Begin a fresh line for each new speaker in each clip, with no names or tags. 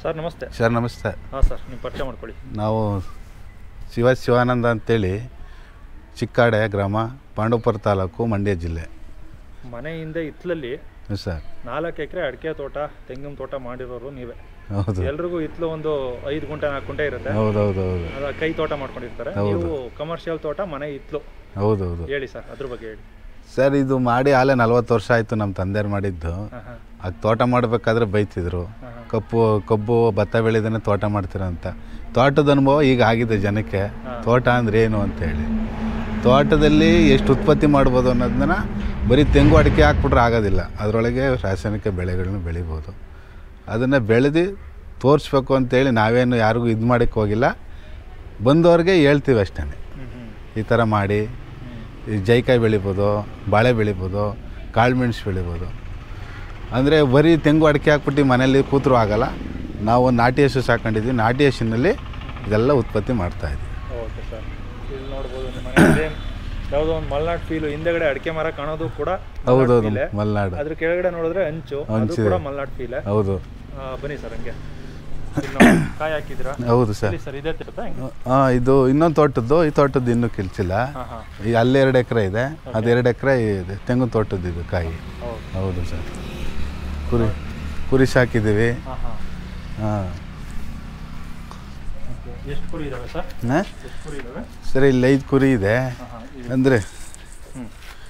Sir ನಮಸ್ತೆ
sir ನಮಸ್ತೆ
ಹಾಂ ಸರ್ ನೀವು ಪರಿಚಯ ಮಾಡ್ಕೊಳ್ಳಿ
ನಾವು ಶಿವ ಶಿವಾನಂದ ಅಂತೇಳಿ ಚಿಕ್ಕಾಡೆ ಗ್ರಾಮ ಪಾಂಡವಪುರ ತಾಲೂಕು ಮಂಡ್ಯ ಜಿಲ್ಲೆ
ಮನೆ ಹಿಂದೆ ಇತ್ಲಲ್ಲಿ
ಹ್ಞೂ ಸರ್
ನಾಲ್ಕು ಎಕರೆ ಅಡಿಕೆ ತೋಟ ತೆಂಗಿನ ತೋಟ ಮಾಡಿರೋರು ನೀವೇ
ಹೌದು
ಎಲ್ರಿಗೂ ಇತ್ಲು ಒಂದು ಐದು ಗುಂಟೆ ನಾಲ್ಕು ಗುಂಟೆ ಇರುತ್ತೆ
ಹೌದು ಹೌದು ಹೌದು
ಅದ ಕೈ ತೋಟ ಮಾಡ್ಕೊಂಡಿರ್ತಾರೆ ನೀವು ಕಮರ್ಷಿಯಲ್ ತೋಟ ಮನೆ ಇತ್ಲು
ಹೌದು ಹೌದು
ಹೇಳಿ ಸರ್ ಅದ್ರ ಬಗ್ಗೆ ಹೇಳಿ
ಸರ್ ಇದು ಮಾಡಿ ಆಲೇ ನಲ್ವತ್ತು ವರ್ಷ ಆಯಿತು ನಮ್ಮ ತಂದೆಯವ್ರು ಮಾಡಿದ್ದು
ಹಾಂ ಹಾಂ
ಆಗ ತೋಟ ಮಾಡಬೇಕಾದ್ರೆ ಬೈತಿದ್ರು
ಹಾಂ ಹಾಂ
ಕಬ್ಬು ಕಬ್ಬು ಭತ್ತ ಬೆಳೆದೇ ತೋಟ ಮಾಡ್ತೀರಂತ ತೋಟದ ಅನುಭವ ಈಗ ಆಗಿದೆ ಜನಕ್ಕೆ ತೋಟ ಅಂದ್ರೆ ಏನು ಅಂತೇಳಿ ತೋಟದಲ್ಲಿ ಎಷ್ಟು ಉತ್ಪತ್ತಿ ಮಾಡ್ಬೋದು ಅನ್ನೋದನ್ನ ಬರೀ ತೆಂಗು ಅಡಿಕೆ ಹಾಕ್ಬಿಟ್ರೆ ಆಗೋದಿಲ್ಲ ಅದರೊಳಗೆ ರಾಸಾಯನಿಕ ಬೆಳೆಗಳನ್ನ ಬೆಳಿಬೋದು ಅದನ್ನು ಬೆಳೆದು ತೋರಿಸ್ಬೇಕು ಅಂತೇಳಿ ನಾವೇನು ಯಾರಿಗೂ ಇದು ಮಾಡೋಕ್ಕೆ ಹೋಗಿಲ್ಲ ಬಂದವ್ರಿಗೆ ಹೇಳ್ತೀವಿ ಅಷ್ಟೇ
ಹ್ಞೂ ಹ್ಞೂ
ಈ ಥರ ಮಾಡಿ
ಹ್ಞೂ
ಈ ಜೈಕಾಯಿ ಬೆಳಿಬೋದು ಬಾಳೆ ಬೆಳಿಬೋದು ಕಾಳುಮೆಣಸು ಬೆಳಿಬೋದು ಅಂದರೆ ಬರೀ ತೆಂಗು ಅಡಿಕೆ ಹಾಕ್ಬಿಟ್ಟು ಮನೇಲಿ ಕೂತರು ಆಗಲ್ಲ ನಾವು ಒಂದು ನಾಟಿ ಹಸು ಸಾಕೊಂಡಿದ್ವಿ ನಾಟಿ ಹಸುವಿನಲ್ಲಿ ಇದೆಲ್ಲ ಉತ್ಪತ್ತಿ ಮಾಡ್ತಾಯಿದ್ವಿ
ಓಕೆ ಸರ್ ಇಲ್ಲಿ ನೋಡ್ಬೋದು ನಿಮ್ಮ ಮನೆ ಸೇಮ್ ಯಾವುದೋ ಒಂದು ಮಲ್ನಾಡ್ ಫೀಲು ಹಿಂದೆಗಡೆ ಅಡಿಕೆ ಮರ ಕಾಣೋದು ಕೂಡ
ಹೌದೌದು
ಫೀಲೇ
ಮಲೆನಾಡು
ಅದ್ರ ಕೆಳಗಡೆ ನೋಡಿದ್ರೆ ಹಂಚು ಅದು
ಹಂಚಿದೆ.
ಕೂಡ ಮಲ್ನಾಡ್ ಫೀಲೇ
ಹೌದು
ಬನ್ನಿ ಸರ್ ಹಂಗೆ ಇಲ್ಲಿ ನೋಡಿ, ಕಾಯಿ ಹಾಕಿದ್ರಾ
ಹೌದು ಸರ್
ಇಲ್ಲಿ ಸರ್ ಇದೇ ತಿರುತ್ತಾ ಹೆಂಗೆ
ಹಾಂ ಇದು ಇನ್ನೊಂದು ತೋಟದ್ದು ಈ ತೋಟದ್ದು ಇನ್ನೂ ಕಿಲ್ಚಿಲ್ಲ
ಹಾಂ ಹಾಂ
ಈಗ ಅಲ್ಲಿ ಎರಡು ಎಕರೆ ಇದೆ ಅದು ಎರಡು ಎಕರೆ ಇದೆ ತೆಂಗಿನ ತೋಟದ್ದು ಇದು ಕಾಯಿ
ಹೌದು
ಹೌದು ಸರ್ ಕುರಿ ಕುರಿ ಸಾಕಿದ್ದೀವಿ
ಹಾಂ ಹಾಂ
ಹಾಂ
ಎಷ್ಟು ಕುರಿ ಇದಾವೆ ಸರ್
ಹಾಂ
ಎಷ್ಟು ಕುರಿ ಇದಾವೆ
ಸರ್ ಇಲ್ಲಿ ಐದು ಕುರಿ ಇದೆ
ಹಾಂ ಹಾಂ
ಅಂದರೆ
ಹ್ಞೂ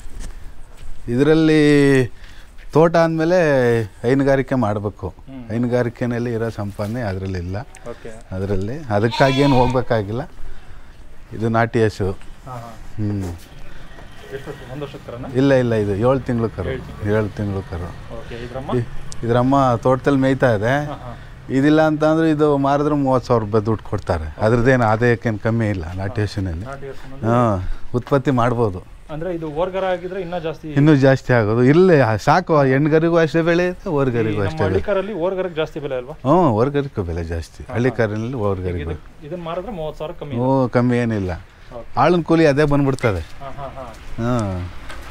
ಇದರಲ್ಲಿ ತೋಟ ಅಂದಮೇಲೆ ಹೈನುಗಾರಿಕೆ ಮಾಡಬೇಕು
ಹ್ಮ್.
ಹೈನುಗಾರಿಕೆನಲ್ಲಿ ಇರೋ ಸಂಪಾದನೆ ಅದರಲ್ಲಿ ಇಲ್ಲ
ಓಕೆ
ಅದರಲ್ಲಿ ಅದಕ್ಕಾಗಿ ಏನು ಹೋಗ್ಬೇಕಾಗಿಲ್ಲ ಇದು ನಾಟಿ ಹಸು
ಹಾಂ ಹಾಂ
ಹ್ಞೂ
ಎಷ್ಟು ವರ್ಷ ಒಂದು ವರ್ಷದ ಕರನ
ಇಲ್ಲ ಇಲ್ಲ ಇದು ಏಳು ತಿಂಗಳು ಕರು
ಏಳು
ಏಳು ತಿಂಗಳು ಕರು
ಓಕೆ ಇದ್ರಮ್ಮ
ಇ- ಇದ್ರಮ್ಮ ತೋಟದಲ್ಲಿ ಮೇಯ್ತಾ ಇದೆ
ಹಾಂ ಹಾಂ
ಇದಿಲ್ಲ ಅಂತಂದ್ರೆ ಇದು ಮಾರಿದ್ರೆ ಮೂವತ್ತು ಸಾವಿರ ರೂಪಾಯಿ ದುಡ್ಡು ಕೊಡ್ತಾರೆ ಅದ್ರದ್ದೇನು ಆದಾಯಕ್ಕೇನು ಕಮ್ಮಿ ಇಲ್ಲ ನಾಟಿ ಹಸುವಿನಲ್ಲಿ
ನಾಟಿ ಹಸುನಲ್ಲಿ
ಹಾಂ ಉತ್ಪತ್ತಿ ಮಾಡ್ಬೋದು
ಅಂದ್ರೆ ಇದು ಓರ್ಗರ ಆಗಿದ್ರೆ ಇನ್ನೂ ಜಾಸ್ತಿ
ಇನ್ನೂ ಜಾಸ್ತಿ ಆಗೋದು ಇಲ್ಲೇ ಸಾಕು ಹೆಣ್ಗರಿಗೂ ಅಷ್ಟೇ ಬೆಳೆ ಇದೆ ಓರ್ಗರಿಗೂ
ನಮ್ಮ
ಅಷ್ಟೇ ಬೆಲೆ
ಹಳ್ಳಿಕಾರಲ್ಲಿ ಓರ್ಗರಕ್ಕೆ ಜಾಸ್ತಿ ಬೆಲೆ ಅಲ್ವಾ
ಹ್ಞೂ ಓರ್ಗರಿಗೂ ಬೆಲೆ ಜಾಸ್ತಿ ಹಳ್ಳಿಕಾರಿನಲ್ಲಿ ಓರ್ಗರಿಗೂ
ಇದು ಇದನ್ನ ಮಾರಿದ್ರೆ ಮೂವತ್ತು ಸಾವಿರ ಕಮ್ಮಿ
ಹ್ಞೂ ಕಮ್ಮಿ ಏನಿಲ್ಲ
ಓಕೆ
ಆಳಿನ ಕೂಲಿ ಅದೇ ಬಂದ್ಬಿಡ್ತದೆ
ಹಾಂ ಹಾಂ ಹಾಂ
ಹಾಂ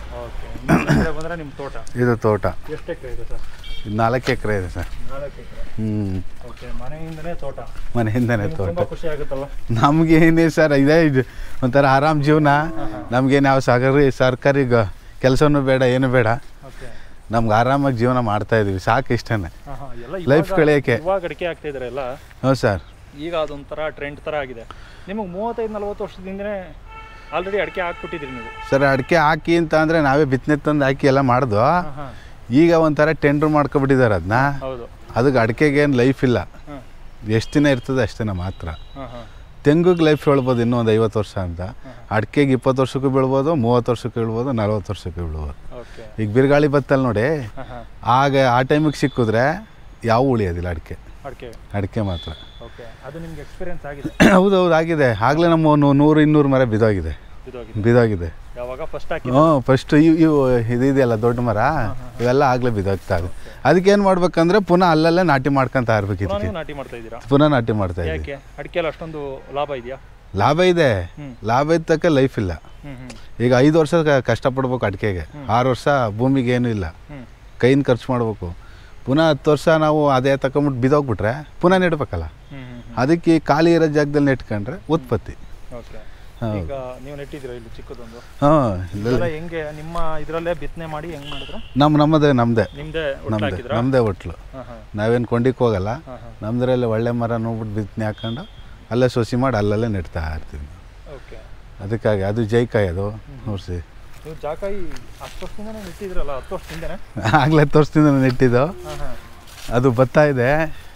ಓಕೆ ಬಂದ್ರೆ ನಿಮ್ಮ ತೋಟ
ಇದು ತೋಟ
ಎಷ್ಟು ಎಕರೆ ಇದೆ ಸರ್
ಇದು ನಾಲ್ಕು ಎಕರೆ ಇದೆ ಸರ್
ನಾಲ್ಕು ಎಕರೆ
ಹ್ಞೂ
ಓಕೆ ಮನೆಯಿಂದನೇ ತೋಟ
ಮನೆಯಿಂದನೇ
ನಿಮ್ಗೆ
ತೋಟ
ತುಂಬಾ ಖುಷಿ ಆಗುತ್ತಲ್ಲ
ನಮ್ಗೆ ಏನೇ ಸರ್ ಇದೇ ಇದು ಒಂಥರ ಆರಾಮ್ ಜೀವನ ನಮ್ಗೇನು ಯಾವ ಸರ್ಕಾರಿ ಸರ್ಕಾರಿ ಕೆಲಸನೂ ಬೇಡ ಏನು ಬೇಡ
ಓಕೆ
ನಮ್ಗೆ ಆರಾಮಾಗಿ ಜೀವನ ಮಾಡ್ತಾ ಇದೀವಿ ಸಾಕು ಇಷ್ಟೇ
ಹಾಂ ಹಾಂ ಎಲ್ಲ
Life
ಇವಾಗ-
ಕಳಿಯಕ್ಕೆ.
ಇವಾಗ ಅಡಿಕೆ ಆಗ್ತಾ ಇದ್ದಾರೆ ಎಲ್ಲ
ಹ್ಞೂ ಸರ್
ಈಗ ಅದೊಂಥರ ಟ್ರೆಂಡ್ ಥರ ಆಗಿದೆ ನಿಮಗೆ ಮೂವತ್ತೈದು ನಲ್ವತ್ತು ವರ್ಷದಿಂದನೇ ಆಲ್ರೆಡಿ ಅಡಿಕೆ ಹಾಕ್ಬಿಟ್ಟಿದ್ರಿ ನೀವು
ಸರ್ ಅಡಿಕೆ ಹಾಕಿ ಅಂತ ಅಂದರೆ ನಾವೇ ಬಿತ್ತನೆ ತಂದು ಹಾಕಿ ಎಲ್ಲ ಮಾಡ್ದು
ಹಾಂ ಹಾಂ
ಈಗ ಒಂಥರ ಟೆಂಡ್ರ್ ಮಾಡ್ಕೊಬಿಟ್ಟಿದ್ದಾರೆ ಅದನ್ನ
ಹೌದು
ಅದಕ್ಕೆ ಅಡಿಕೆಗೆ ಏನು ಲೈಫ್ ಇಲ್ಲ
ಹಾಂ
ಎಷ್ಟು ದಿನ ಇರ್ತದೆ ಅಷ್ಟೇ ಮಾತ್ರ
ಹಾಂ ಹಾಂ
ತೆಂಗಿಗೆ ಲೈಫ್ ಹೇಳ್ಬೋದು ಇನ್ನೂ ಒಂದು ಐವತ್ತು ವರ್ಷ ಅಂತ ಅಡಿಕೆಗೆ ಇಪ್ಪತ್ತು ವರ್ಷಕ್ಕೂ ಬೀಳ್ಬೋದು ಮೂವತ್ತು ವರ್ಷಕ್ಕೂ ಬೀಳ್ಬೋದು ನಲ್ವತ್ತು ವರ್ಷಕ್ಕೂ ಬೀಳ್ಬೋದು
ಓಕೆ
ಈಗ ಬಿರುಗಾಳಿ ಬತ್ತಲ್ಲಿ ನೋಡಿ
ಹಾಂ ಹಾಂ
ಆಗ ಆ ಟೈಮಿಗೆ ಸಿಕ್ಕಿದ್ರೆ ಯಾವ ಉಳಿಯೋದಿಲ್ಲ ಅಡಿಕೆ
ಅಡಿಕೆ
ಅಡಿಕೆ ಮಾತ್ರ
ಓಕೆ ಅದು ನಿಮ್ಗೆ ಎಕ್ಸ್ಪೀರಿಯನ್ಸ್ ಆಗಿದೆ
ಹೌದು ಹೌದು ಆಗಿದೆ ಆಗಲೇ ನಮ್ಮ ನೂ- ನೂರು ಇನ್ನೂರು ಮರ ಬಿದ್ದೋಗಿದೆ
ಇದಾಗಿದೆ
ಬಿದ್ದೋಗಿದೆ
ಯಾವಾಗ ಫಸ್ಟ್ ಹಾಕಿ
ಹ್ಞೂ ಫಸ್ಟ್ ಇವು ಇವು ಇದೆಯಲ್ಲ ದೊಡ್ಡ ಮರ ಇವೆಲ್ಲ ಆಗಲೇ ಬಿದ್ದೋಗ್ತಾ ಇದೆ ಅದಕ್ಕೇನು ಮಾಡ್ಬೇಕಂದ್ರೆ ಪುನಃ ಅಲ್ಲಲ್ಲೇ ನಾಟಿ ಮಾಡ್ಕೊಂತ ಇರ್ಬೇಕು
ಪುನಃ
ಇದಕ್ಕೆ
ನೀವು ನಾಟಿ ಮಾಡ್ತಾ ಇದ್ದೀರಾ
ಪುನಃ ನಾಟಿ ಮಾಡ್ತಾ ಇದ್ದೀವಿ
ಯಾಕೆ ಅಡಿಕೆಲ್ಲ ಅಷ್ಟೊಂದು ಲಾಭ ಇದೆಯಾ
ಲಾಭ ಇದೆ
ಹ್ಮ್.
ಲಾಭ ಇದ್ದ ತಕ್ಕ ಲೈಫ್ ಇಲ್ಲ
ಹ್ಞೂ ಹ್ಞೂ
ಈಗ ಐದು ವರ್ಷ ಕ- ಕಷ್ಟಪಡ್ಬೇಕು ಅಡಿಕೆಗೆ ಆರು ವರ್ಷ ಭೂಮಿಗೆ ಏನೂ ಇಲ್ಲ
ಹ್ಞೂ
ಕೈನ ಖರ್ಚು ಮಾಡಬೇಕು ಪುನಃ ಹತ್ತು ವರ್ಷ ನಾವು ಅದೇ ತಗೊಂಬಿಟ್ಟು ಬಿದ್ದೋಗ್ಬಿಟ್ರೆ ಪುನಃ ನೆಡ್ಬೇಕಲ್ಲ
ಹ್ಞೂ ಹ್ಞೂ
ಅದಕ್ಕೆ ಈ ಖಾಲಿ ಇರೋ ಜಾಗದಲ್ಲಿ ನೆಟ್ಕೊಂಡ್ರೆ ಉತ್ಪತ್ತಿ
ಓಕೆ
ಹೌದು.
ಈಗ ನೀವು ನೆಟ್ಟಿದ್ದೀರಾ ಇಲ್ಲಿ ಚಿಕ್ಕದೊಂದು
ಹಾಂ
ಇದೆಲ್ಲ ಹೆಂಗೆ ನಿಮ್ಮ ಇದರಲ್ಲೇ ಬಿತ್ತನೆ ಮಾಡಿ ಹೆಂಗ್ ಮಾಡಿದ್ರ
ನಮ್ಮ ನಮ್ಮದೇ ನಮ್ಮದೇ
ನಿಮ್ದೇ ಒಟ್ಟು
ನಮ್ಮದೇ
ಹಾಕಿದ್ರಾ
ನಮ್ಮದೇ ಒಟ್ಲು
ಹಾಂ ಹಾಂ
ನಾವೇನು ಕೊಂಡಿಕ್ಕೆ ಹೋಗಲ್ಲ
ಹಾಂ ಹಾಂ
ನಮ್ಮದ್ರಲ್ಲಿ ಒಳ್ಳೆ ಮರ ನೋಡ್ಬಿಟ್ಟು ಬಿತ್ತನೆ ಹಾಕೊಂಡು ಅಲ್ಲೇ ಸೊಸಿ ಮಾಡಿ ಅಲ್ಲಲ್ಲೇ ನೆಡ್ತಾ ಇರ್ತೀವಿ
ಓಕೆ
ಅದಕ್ಕಾಗಿ ಅದು ಜೈಕಾಯಿ ಅದು ನೋಡ್ಸಿ
ನೀವು ಜಾಕಾಯಿ ಹತ್ತು ವರ್ಷದಿಂದನೇ ನೆಟ್ಟಿದ್ರಲ್ಲ ಹತ್ತು ವರ್ಷದಿಂದನೇ
ಆಗಲೇ ತೋರಿಸ್ತಿದ್ದ ನೆಟ್ಟಿದ್ದು
ಹಾಂ ಹಾಂ
ಅದು ಭತ್ತ ಇದೆ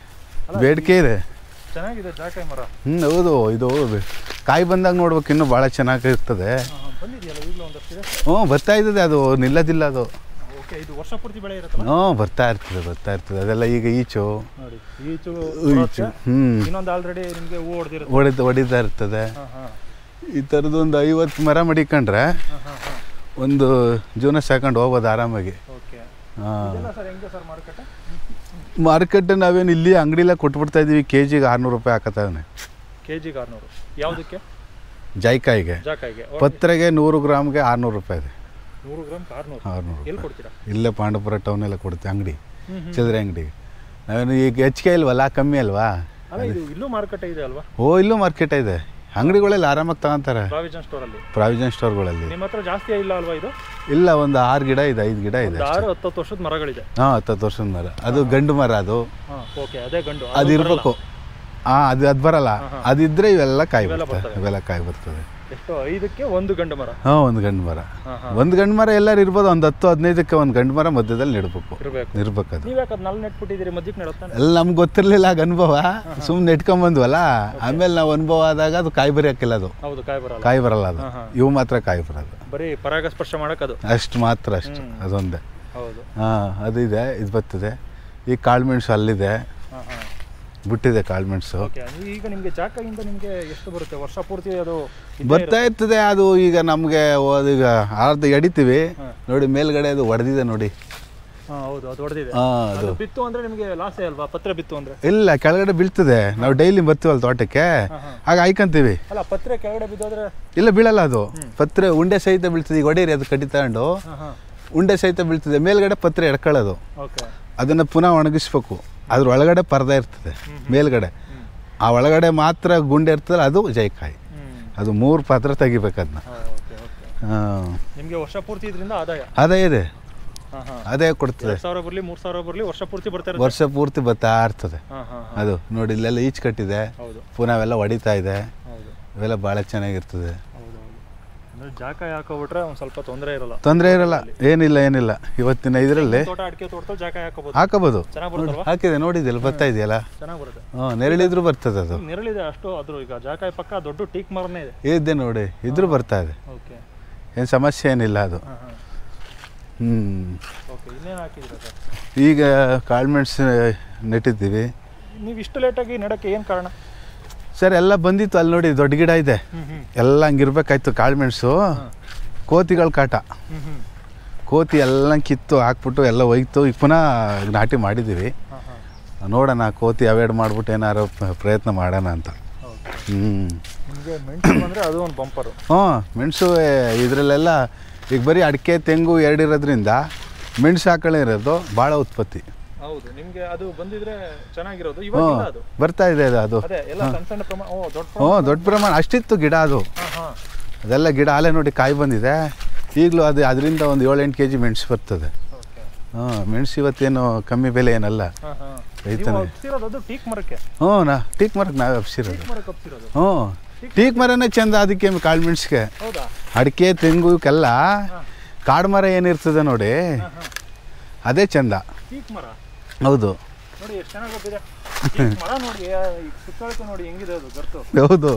ಬೇಡಿಕೆ ಇದೆ
ಚೆನ್ನಾಗಿದೆ ಜಾಕಾಯಿ ಮರ
ಹ್ಞೂ ಹೌದು ಇದು ಕಾಯಿ ಬಂದಾಗ ನೋಡ್ಬೇಕು ಇನ್ನೂ ಭಾಳ ಚೆನ್ನಾಗಿರ್ತದೆ
ಹಾಂ ಹಾಂ ಬಂದಿದೆಯಲ್ಲ ಈಗಲೂ ಒಂದಷ್ಟಿದೆ
ಹ್ಞೂ ಬರ್ತಾ ಇದ್ದದೆ ಅದು ನಿಲ್ಲದಿಲ್ಲ ಅದು
ಓಕೆ ಇದು ವರ್ಷ ಪೂರ್ತಿ ಬೆಳೆ ಇರುತ್ತಲ್ಲ
ಹ್ಞೂ ಬರ್ತಾ ಇರ್ತದೆ ಬರ್ತಾ ಇರ್ತದೆ ಅದೆಲ್ಲ ಈಗ ಈಚು
ನೋಡಿ ಈಚು
ಈಚು ಹ್ಞೂ
ಇನ್ನೊಂದು ಆಲ್ರೆಡಿ ನಿಮಗೆ ಹೂ ಹೊಡೆದಿರುತ್ತೆ
ಹೊಡಿತ ಹೊಡಿತಾ ಇರ್ತದೆ
ಹಾಂ ಹಾಂ
ಈ ಥರದ್ದು ಒಂದು ಐವತ್ತು ಮರ ಮಡಿಕೊಂಡ್ರೆ
ಹಾಂ ಹಾಂ ಹಾಂ
ಒಂದು ಜೀವನ ಸಾಕೊಂಡು ಹೋಗ್ಬೋದು ಆರಾಮಾಗಿ
ಓಕೆ
ಹಾಂ
ಇದೆಲ್ಲ ಸರ್ ಹೆಂಗೆ ಸರ್ ಮಾರುಕಟ್ಟೆ
ಮಾರ್ಕೆಟ್ ನಾವೇನು ಇಲ್ಲಿ ಅಂಗಡಿಲ್ಲ ಕೊಟ್ಬಿಡ್ತಾ ಇದೀವಿ ಕೆ ಜಿಗೆ ಆರುನೂರು ರೂಪಾಯಿ ಹಾಕತಾವನೆ
ಕೆ ಜಿಗೆ ಆರುನೂರು ಯಾವುದಕ್ಕೆ
ಜಾಯ್ಕಾಯಿಗೆ
ಜಾಕಾಯಿಗೆ
ಪತ್ರೆಗೆ ನೂರು ಗ್ರಾಮ್ಗೆ ಆರುನೂರು ರೂಪಾಯಿ ಇದೆ
ನೂರು ಗ್ರಾಮ್ ಆರುನೂರು
ಆರುನೂರು
ಎಲ್ಲಿ ಕೊಡ್ತೀರಾ
ಇಲ್ಲೇ ಪಾಂಡವಪುರ ಟೌನೆಲ್ಲ ಕೊಡುತ್ತೆ ಅಂಗಡಿ
ಹ್ಮ್ ಹ್ಮ್.
ಚಿಲ್ಲರೆ ಅಂಗಡಿ ನಾವೇನು ಈಗ ಹೆಚ್ಚಿಗೆ ಇಲ್ವಲ್ಲ ಕಮ್ಮಿ ಅಲ್ವಾ
ಅಲ್ಲ ಇದು ಇಲ್ಲೂ ಮಾರುಕಟ್ಟೆ ಇದೆ ಅಲ್ವಾ
ಓ ಇಲ್ಲೂ ಮಾರ್ಕೆಟ್ ಇದೆ ಅಂಗಡಿಗಳಲ್ಲಿ ಆರಾಮಾಗಿ ತಗೊಂತಾರೆ
ಪ್ರಾವಿಷನ್ ಸ್ಟೋರ್ ಅಲ್ಲಿ
ಪ್ರಾವಿಷನ್ ಸ್ಟೋರ್ಗಳಲ್ಲಿ
ನಿಮ್ಮ ಹತ್ರ ಜಾಸ್ತಿ ಇಲ್ಲ ಅಲ್ವಾ ಇದು
ಇಲ್ಲ ಒಂದು ಆರು ಗಿಡ ಇದೆ ಐದು ಗಿಡ ಇದೆ
ಒಂದು ಆರು ಹತ್ತತ್ತು ವರ್ಷದ ಮರಗಳಿದೆ
ಹಾಂ ಹತ್ತತ್ತು ವರ್ಷದ ಮರ ಅದು ಗಂಡು ಮರ ಅದು
ಹಾಂ ಓಕೆ ಅದೇ ಗಂಡು
ಅದು ಇರಬೇಕು ಹಾಂ ಅದು ಅದು ಬರಲ್ಲ ಅದಿದ್ರೆ ಇವೆಲ್ಲ ಕಾಯಿ
ಇವೆಲ್ಲ
ಬರ್ತವೆ
ಬರ್ತವೆ.
ಇವೆಲ್ಲ ಕಾಯಿ ಬರ್ತದೆ
ಎಷ್ಟು ಐದಕ್ಕೆ ಒಂದು ಗಂಡು ಮರ
ಹಾಂ ಒಂದು ಗಂಡು ಮರ
ಹಾಂ ಹಾಂ
ಒಂದು ಗಂಡು ಮರ ಎಲ್ಲರೂ ಇರ್ಬೋದು ಒಂದು ಹತ್ತು ಹದಿನೈದಕ್ಕೆ ಒಂದು ಗಂಡು ಮರ ಮಧ್ಯದಲ್ಲಿ ನೆಡ್ಬೇಕು
ಇರಬೇಕು
ಇರ್ಬೇಕು ಅದು
ನೀವು ಯಾಕೆ ಅದು ನಲ್ಲಿ ನೆಟ್ಬಿಟ್ಟಿದ್ದೀರಿ ಮಧ್ಯಕ್ಕೆ ನೆಡುತ್ತಾನೆ
ಎಲ್ಲ ನಮ್ಗೆ ಗೊತ್ತಿರಲಿಲ್ಲ ಆಗ ಅನುಭವ ಸುಮ್ಮನೆ ನೆಟ್ಕೊಂಬಂದ್ವಲ್ಲ ಆಮೇಲೆ ನಾವು ಅನುಭವ ಆದಾಗ ಅದು ಕಾಯಿ ಬರಿ ಹಾಕಿಲ್ಲ ಅದು
ಹೌದು ಕಾಯಿ ಬರಲ್ಲ
ಕಾಯಿ ಬರಲ್ಲ ಅದು
ಹಾಂ, ಹಾಂ.
ಇವು ಮಾತ್ರ ಕಾಯಿ ಬರೋದು
ಬರೀ ಪರಾಗಸ್ಪರ್ಶ ಮಾಡಕ್ಕೆ ಅದು
ಅಷ್ಟು ಮಾತ್ರ ಅಷ್ಟು ಅದೊಂದೇ
ಹೌದು
ಹಾಂ ಅದಿದೆ ಇದು ಬರ್ತದೆ ಈ ಕಾಳುಮೆಣಸು ಅಲ್ಲಿದೆ
ಹಾಂ ಹಾಂ
ಬಿಟ್ಟಿದೆ ಕಾಳುಮೆಣಸು
ಓಕೆ ಈಗ ನಿಮಗೆ ಜಾಕದಿಂದ ನಿಮಗೆ ಎಷ್ಟು ಬರುತ್ತೆ ವರ್ಷ ಪೂರ್ತಿ ಅದು ಇದ್ದೇ
ಬರ್ತಾ ಇರ್ತದೆ ಅದು ಈಗ ನಮಗೆ ಈಗ ಅರ್ಧ ಎಡಿತೀವಿ ನೋಡಿ ಮೇಲ್ಗಡೆ ಅದು ಒಡೆದಿದೆ ನೋಡಿ
ಹಾಂ ಹೌದು ಅದು ಹೊಡೆದಿದೆ
ಹಾಂ ಅದು
ಅದು ಬಿತ್ತು ಅಂದ್ರೆ ನಿಮಗೆ ಲಾಸೇ ಅಲ್ವಾ ಪತ್ರೆ ಬಿತ್ತು ಅಂದ್ರೆ
ಇಲ್ಲ ಕೆಳಗಡೆ ಬೀಳ್ತದೆ ನಾವು ಡೈಲಿ ಬರ್ತೀವಲ್ಲ ತೋಟಕ್ಕೆ ಆಗ ಆಯ್ಕೊಂತೀವಿ
ಅಲ್ಲ ಪತ್ರೆ ಕೆಳಗಡೆ ಬಿದ್ದೋದ್ರೆ
ಇಲ್ಲ ಬೀಳಲ್ಲ ಅದು ಪತ್ರೆ ಉಂಡೆ ಸಹಿತ ಬೀಳ್ತದೆ ಈಗ ಹೊಡೀರಿ ಅದು ಕಡ್ಡಿ ತಗೊಂಡು
ಹಾಂ ಹಾಂ
ಉಂಡೆ ಸಹಿತ ಬೀಳ್ತದೆ ಮೇಲ್ಗಡೆ ಪತ್ರೆ ಎಡ್ಕೊಳ್ಳೋದು
ಓಕೆ
ಅದನ್ನು ಪುನಃ ಒಣಗಿಸ್ಬೇಕು ಅದ್ರ ಒಳಗಡೆ ಪರ್ದೆ ಇರ್ತದೆ ಮೇಲ್ಗಡೆ ಆ ಒಳಗಡೆ ಮಾತ್ರ ಗುಂಡೆ ಇರ್ತದಲ್ಲ ಅದು ಜೈಕಾಯಿ
ಹ್ಞೂ
ಅದು ಮೂರು ಪಾತ್ರ ತೆಗಿಬೇಕು ಅದನ್ನ
ಓಕೆ ಓಕೆ
ಹಾಂ
ನಿಮಗೆ ವರ್ಷ ಪೂರ್ತಿ ಇದರಿಂದ ಆದಾಯ
ಅದೇ ಇದೆ
ಹಾಂ ಹಾಂ
ಅದೇ ಕೊಡ್ತದೆ
ಎರಡು ಸಾವಿರ ಬರಲಿ ಮೂರು ಸಾವಿರ ಬರಲಿ ವರ್ಷ ಪೂರ್ತಿ ಬರ್ತಾ ಇರುತ್ತೆ
ವರ್ಷ ಪೂರ್ತಿ ಬರ್ತಾ ಇರ್ತದೆ
ಹಾಂ ಹಾಂ ಹಾಂ
ಅದು ನೋಡಿ ಇಲ್ಲೆಲ್ಲ ಈಚ್ ಕಟ್ಟಿದೆ
ಹೌದು
ಪುನಃ ಅವೆಲ್ಲ ಹೊಡಿತಾ ಇದೆ
ಹೌದು
ಇವೆಲ್ಲ ಭಾಳ ಚೆನ್ನಾಗಿರ್ತದೆ
ಹೌದು ಹೌದು ಅಂದರೆ ಜಾಕಾಯಿ ಹಾಕೋಬಿಟ್ರೆ ಒಂದು ಸ್ವಲ್ಪ ತೊಂದರೆ ಇರಲ್ಲ
ತೊಂದರೆ ಇರಲ್ಲ ಏನಿಲ್ಲ ಏನಿಲ್ಲ ಇವತ್ತಿನ ಇದರಲ್ಲಿ
ತೋಟ ಅಡಿಕೆ ತೋಟದಲ್ಲಿ ಜಾಕಾಯಿ ಹಾಕೋಬೋದು
ಹಾಕೋಬೋದು
ಚೆನ್ನಾಗಿ
ನೋಡಿ
ಬರುತ್ತಲ್ವಾ
ಹಾಕಿದೆ ನೋಡಿದ್ಯಲ್ಲ ಬರ್ತಾ ಇದೆಯಲ್ಲ
ಚೆನ್ನಾಗಿ ಬರುತ್ತೆ
ಹ್ಞೂ ನೆರಳಿದ್ರು ಬರ್ತದೆ ಅದು
ನೆರಳಿದೆ ಅಷ್ಟು ಅದ್ರ ಈಗ ಜಾಕಾಯಿ ಪಕ್ಕ ದೊಡ್ಡ ಟೀಕ್ ಮರನೇ ಇದೆ
ಇದ್ದೆ ನೋಡಿ ಇದ್ರೂ ಬರ್ತಾ ಇದೆ
ಓಕೆ
ಏನು ಸಮಸ್ಯೆ ಏನಿಲ್ಲ ಅದು
ಹಾಂ ಹಾಂ
ಹ್ಞೂ
ಓಕೆ ಇನ್ನೇನು ಹಾಕಿದ್ದೀರಾ ಸರ್
ಈಗ ಕಾಳುಮೆಣಸು ನೆಟ್ಟಿದ್ದೀವಿ
ನೀವು ಇಷ್ಟು ಲೇಟಾಗಿ ನೆಡಕ್ಕೆ ಏನು ಕಾರಣ
ಸರ್ ಎಲ್ಲ ಬಂದಿತ್ತು ಅಲ್ಲಿ ನೋಡಿ ದೊಡ್ಡ ಗಿಡ ಇದೆ
ಹ್ಞೂ ಹ್ಞೂ
ಎಲ್ಲ ಹಂಗಿರ್ಬೇಕಾಯ್ತು ಕಾಳುಮೆಣಸು ಕೋತಿಗಳ ಕಾಟ
ಹ್ಞೂ ಹ್ಞೂ
ಕೋತಿ ಎಲ್ಲ ಕಿತ್ತು ಹಾಕ್ಬಿಟ್ಟು ಎಲ್ಲ ಒಯ್ತು ಈಗ ಪುನಃ ನಾಟಿ ಮಾಡಿದ್ದೀವಿ
ಹಾಂ ಹಾಂ
ನೋಡೋಣ ಕೋತಿ ಅವಾಯ್ಡ್ ಮಾಡ್ಬಿಟ್ಟು ಏನಾರು ಪ- ಪ್ರಯತ್ನ ಮಾಡೋಣ ಅಂತ
ಓಕೆ
ಹ್ಞೂ
ನಿಮಗೆ ಮೆಣಸು ಬಂದರೆ ಅದು ಒಂದು ಬಂಪರು
ಹ್ಞೂ ಮೆಣಸು ಇದರಲ್ಲೆಲ್ಲ ಈಗ ಬರೀ ಅಡಿಕೆ ತೆಂಗು ಎರಡಿರೋದ್ರಿಂದ ಮೆಣಸು ಹಾಕೊಳ್ಳಿರೋದು ಭಾಳ ಉತ್ಪತ್ತಿ
ಹೌದು ನಿಮಗೆ ಅದು ಬಂದಿದ್ರೆ ಚೆನ್ನಾಗಿರೋದು
ಹ್ಞೂ
ಇವಾಗ ಅದು
ಬರ್ತಾ ಇದೆ ಅದು ಅದು
ಅದೇ ಎಲ್ಲ ಸಣ್ಣ ಸಣ್ಣ ಪ್ರಮಾಣ ಓ ದೊಡ್ಡ
ಹ್ಞೂ ದೊಡ್ಡ ಪ್ರಮಾಣ ಅಷ್ಟಿತ್ತು ಗಿಡ ಅದು
ಹಾಂ ಹಾಂ
ಅದೆಲ್ಲ ಗಿಡ ಅಲ್ಲೇ ನೋಡಿ ಕಾಯಿ ಬಂದಿದೆ ಈಗಲೂ ಅದು ಅದರಿಂದ ಒಂದು ಏಳೆಂಟು ಕೆ ಜಿ ಮೆಣಸು ಬರ್ತದೆ
ಓಕೆ
ಹ್ಞೂ ಮೆಣಸು ಇವತ್ತೇನು ಕಮ್ಮಿ ಬೆಲೆ ಏನಲ್ಲ
ಹಾಂ ಹಾಂ
ರೈತನೇ.
ನೀವು ಹಬ್ಸಿರೋದು ಅದು ಟೀಕ್ ಮರಕ್ಕೆ
ಹ್ಞೂ ನಾ ಟೀಕ್ ಮರಕ್ಕೆ ನಾವು ಹಬ್ಸಿರೋದು
ಟೀಕ್ ಮರಕ್ಕೆ ಹಬ್ಸಿರೋದು
ಹ್ಞೂ ಟೀಕ್ ಮರನೇ ಚಂದ ಅದಕ್ಕೆ ಕಾಳು ಮೆಣಸಿಗೆ
ಹೌದಾ
ಅಡಿಕೆ ತೆಂಗು ಇವಕ್ಕೆಲ್ಲ ಕಾಡು ಮರ ಏನಿರ್ತದೆ ನೋಡಿ ಅದೇ ಚಂದ
ಟೀಕ್ ಮರ
ಹೌದು
ನೋಡಿ ಎಷ್ಟು ಚೆನ್ನಾಗಿ ಗೊತ್ತಿದೆ ಟೀಕ್ ಮರ ನೋಡಿ ಆ, ಈ ಸುತ್ತಳತೆ ನೋಡಿ ಹೆಂಗಿದೆ ಅದು ಗರ್ತು
ಹೌದು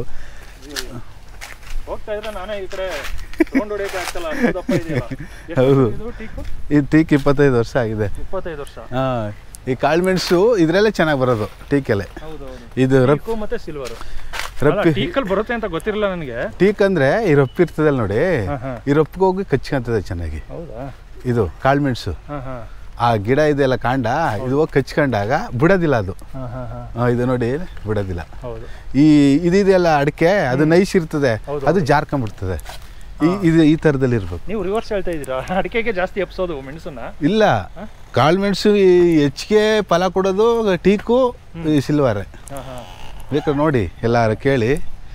ಹೋಗ್ತಾ ಇದ್ರೆ ನಾನೇ ಈ ಕಡೆ ತಗೊಂಡು ಹೊಡಿಯೋಕೆ ಆಗ್ತಲ್ಲ ಅಷ್ಟು ದಪ್ಪ ಇದೆಯಲ್ಲ ಎಷ್ಟು
ಹೌದು.
ಇದು ಟೀಕು
ಈ ಟೀಕ್ ಇಪ್ಪತ್ತೈದು ವರ್ಷ ಆಗಿದೆ
ಇಪ್ಪತ್ತೈದು ವರ್ಷ
ಹಾಂ ಈ ಕಾಳು ಮೆಣಸು ಇದರಲ್ಲೇ ಚೆನ್ನಾಗಿ ಬರೋದು ಟೀಕೆಲೆ
ಹೌದು ಹೌದು
ಇದು ರಪ್
ಟೀಕು ಮತ್ತೆ ಸಿಲ್ವರ್
ರಪ್ಪಿ
ಟೀಕಲ್ಲಿ ಬರುತ್ತೆ ಅಂತ ಗೊತ್ತಿರಲಿಲ್ಲ ನನಗೆ
ಟೀಕ್ ಅಂದರೆ ಈ ರೊಪ್ಪು ಇರ್ತದಲ್ಲ ನೋಡಿ
ಹಾಂ ಹಾಂ
ಈ ರೊಪ್ಪಿಗೆ ಹೋಗಿ ಕಚ್ಕೊಂತದೆ ಚೆನ್ನಾಗಿ
ಹೌದಾ
ಇದು ಕಾಳು ಮೆಣಸು
ಹಾಂ ಹಾಂ
ಆ ಗಿಡ ಇದೆಯಲ್ಲ ಕಾಂಡ ಇದು ಹೋಗಿ ಕಚ್ಕೊಂಡಾಗ ಬಿಡೋದಿಲ್ಲ ಅದು
ಹಾಂ ಹಾಂ ಹಾಂ
ಆ, ಇದು ನೋಡಿ ಬಿಡೋದಿಲ್ಲ
ಹೌದು
ಈ ಇದಿದೆಯಲ್ಲ ಅಡಿಕೆ ಅದು ನೈಸ್ ಇರ್ತದೆ
ಹೌದು,
ಅದು ಜಾರ್ಕೊಂಡ್ಬಿಡ್ತದೆ ಈ ಇದು ಈ ಥರದಲ್ಲಿ ಇರ್ಬೇಕು
ನೀವು ರಿವರ್ಸ್ ಹೇಳ್ತಾ ಇದ್ದೀರಾ ಅಡಿಕೆಗೆ ಜಾಸ್ತಿ ಎಪ್ಸೋದು ಮೆಣಸನ್ನ
ಇಲ್ಲ ಕಾಳು ಮೆಣಸು ಈ ಹೆಚ್ಚಿಗೆ ಫಲ ಕೊಡೋದು ಟೀಕು ಈ ಸಿಲ್ವರೇ
ಹಾಂ ಹಾಂ
ಬೇಕಾದ್ರೆ ನೋಡಿ ಎಲ್ಲಾರು ಕೇಳಿ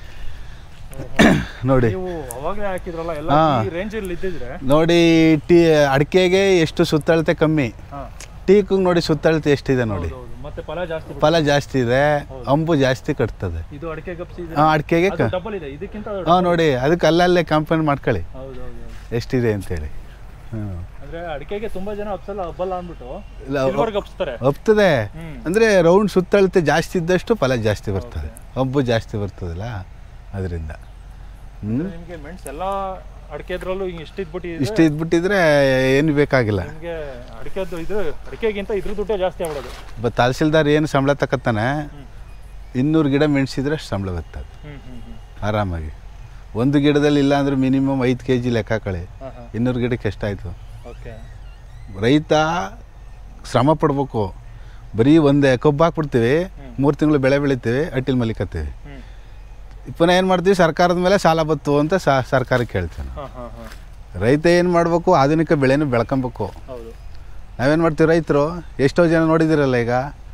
ನೋಡಿ
ನೀವು ಅವಾಗಲೇ ಹಾಕಿದ್ರಲ್ಲ ಎಲ್ಲ
ಹಾ.
ಈ ರೇಂಜಲ್ಲಿ ಇದ್ದಿದ್ರೆ
ನೋಡಿ ಟೀ ಅಡಿಕೆಗೆ ಎಷ್ಟು ಸುತ್ತಳತೆ ಕಮ್ಮಿ
ಹಾಂ
ಟೀಕಿಗೆ ನೋಡಿ ಸುತ್ತಳತೆ ಎಷ್ಟಿದೆ ನೋಡಿ
ಹೌದು ಮತ್ತೆ ಫಲ ಜಾಸ್ತಿ ಬರುತ್ತೆ.
ಫಲ ಜಾಸ್ತಿ ಇದೆ ಅಂಬು ಜಾಸ್ತಿ ಕಟ್ತದೆ
ಇದು ಅಡಿಕೆ ಗಪ್ಸಿ ಇದೆ
ಹಾಂ ಅಡಿಕೆಗೆ ಕ
ಡಬಲ್ ಇದೆ ಇದಕ್ಕಿಂತ ಅದು
ಹಾಂ ನೋಡಿ ಅದಕ್ಕೆ ಅಲ್ಲಲ್ಲೇ ಕಂಪೇರ್ ಮಾಡ್ಕೊಳ್ಳಿ
ಹೌದು ಹೌದು ಹೌದು.
ಎಷ್ಟಿದೆ ಅಂತೇಳಿ ಹ್ಞೂ
ಅಂದ್ರೆ ಅಡಿಕೆಗೆ ತುಂಬಾ ಜನ ಹಬ್ಸಲ್ಲ ಹಬ್ಬಲ್ಲ ಅಂದ್ಬಿಟ್ಟು
ಇಲ್ಲ
ಸಿಲ್ವರ್ಗೆ ಹಬ್ಸ್ತಾರೆ
ಒಪ್ತದೆ
ಹ್ಮ್
ಅಂದರೆ ರೌಂಡ್ ಸುತ್ತಳತೆ ಜಾಸ್ತಿ ಇದ್ದಷ್ಟು ಫಲ ಜಾಸ್ತಿ ಬರ್ತದೆ ಹಬ್ಬು ಜಾಸ್ತಿ ಬರ್ತದಲ್ಲ ಅದರಿಂದ ಹ್ಞೂ
ನಿಮ್ಗೆ ಮೆಣಸು ಎಲ್ಲ ಅಡಿಕೆದ್ರಲ್ಲೂ ಹಿಂಗೆ ಇಷ್ಟು ಇದ್ಬಿಟ್ಟು
ಇಷ್ಟು ಇದ್ಬಿಟ್ಟಿದ್ರೆ ಏನು ಬೇಕಾಗಿಲ್ಲ
ನಿಮ್ಗೆ ಅಡಿಕೆದ್ದು ಇದ್ರ ಅಡಿಕೆಗಿಂತ ಇದ್ರ ದುಡ್ಡೇ ಜಾಸ್ತಿ ಆಗ್ಬಿಡೋದು
ಬ ತಹಸೀಲ್ದಾರ್ ಏನು ಸಂಬಳ ತಕತ್ತಾನೆ
ಹ್ಮ್.
ಇನ್ನೂರು ಗಿಡ ಮೆಣಸಿದ್ರೆ ಅಷ್ಟು ಸಂಬಳ ಬರ್ತದೆ
ಹ್ಮ್ ಹ್ಮ್ ಹ್ಮ್
ಆರಾಮಾಗಿ ಒಂದು ಗಿಡದಲ್ಲಿ ಇಲ್ಲ ಅಂದ್ರೆ ಮಿನಿಮಮ್ ಐದು ಕೆ ಜಿ ಲೆಕ್ಕ ಕಳೆ
ಹಾಂ ಹಾಂ
ಇನ್ನೂರು ಗಿಡಕ್ಕೆ ಎಷ್ಟಾಯಿತು
ಓಕೆ
ರೈತ ಶ್ರಮ ಪಡ್ಬೇಕು ಬರೀ ಒಂದೇ ಕಬ್ಬು ಹಾಕ್ಬಿಡ್ತೀವಿ ಮೂರು ತಿಂಗಳು ಬೆಳೆ ಬೆಳಿತೀವಿ ಅಟ್ಟಿಲ್ ಮಲಿಕತ್ತೀವಿ
ಹ್ಮ್
ಪುನಃ ಏನು ಮಾಡ್ತೀವಿ ಸರ್ಕಾರದ ಮೇಲೆ ಸಾಲ ಬತ್ತು ಅಂತ ಸ ಸರ್ಕಾರಕ್ಕೆ ಹೇಳ್ತೇನೆ
ಹಾಂ ಹಾಂ ಹಾಂ
ರೈತ ಏನು ಮಾಡಬೇಕು ಆಧುನಿಕ ಬೆಳೆನೂ ಬೆಳ್ಕೊಬೇಕು
ಹೌದು
ನಾವೇನು ಮಾಡ್ತೀವಿ ರೈತರು ಎಷ್ಟೋ ಜನ ನೋಡಿದಿರಲ್ಲ ಈಗ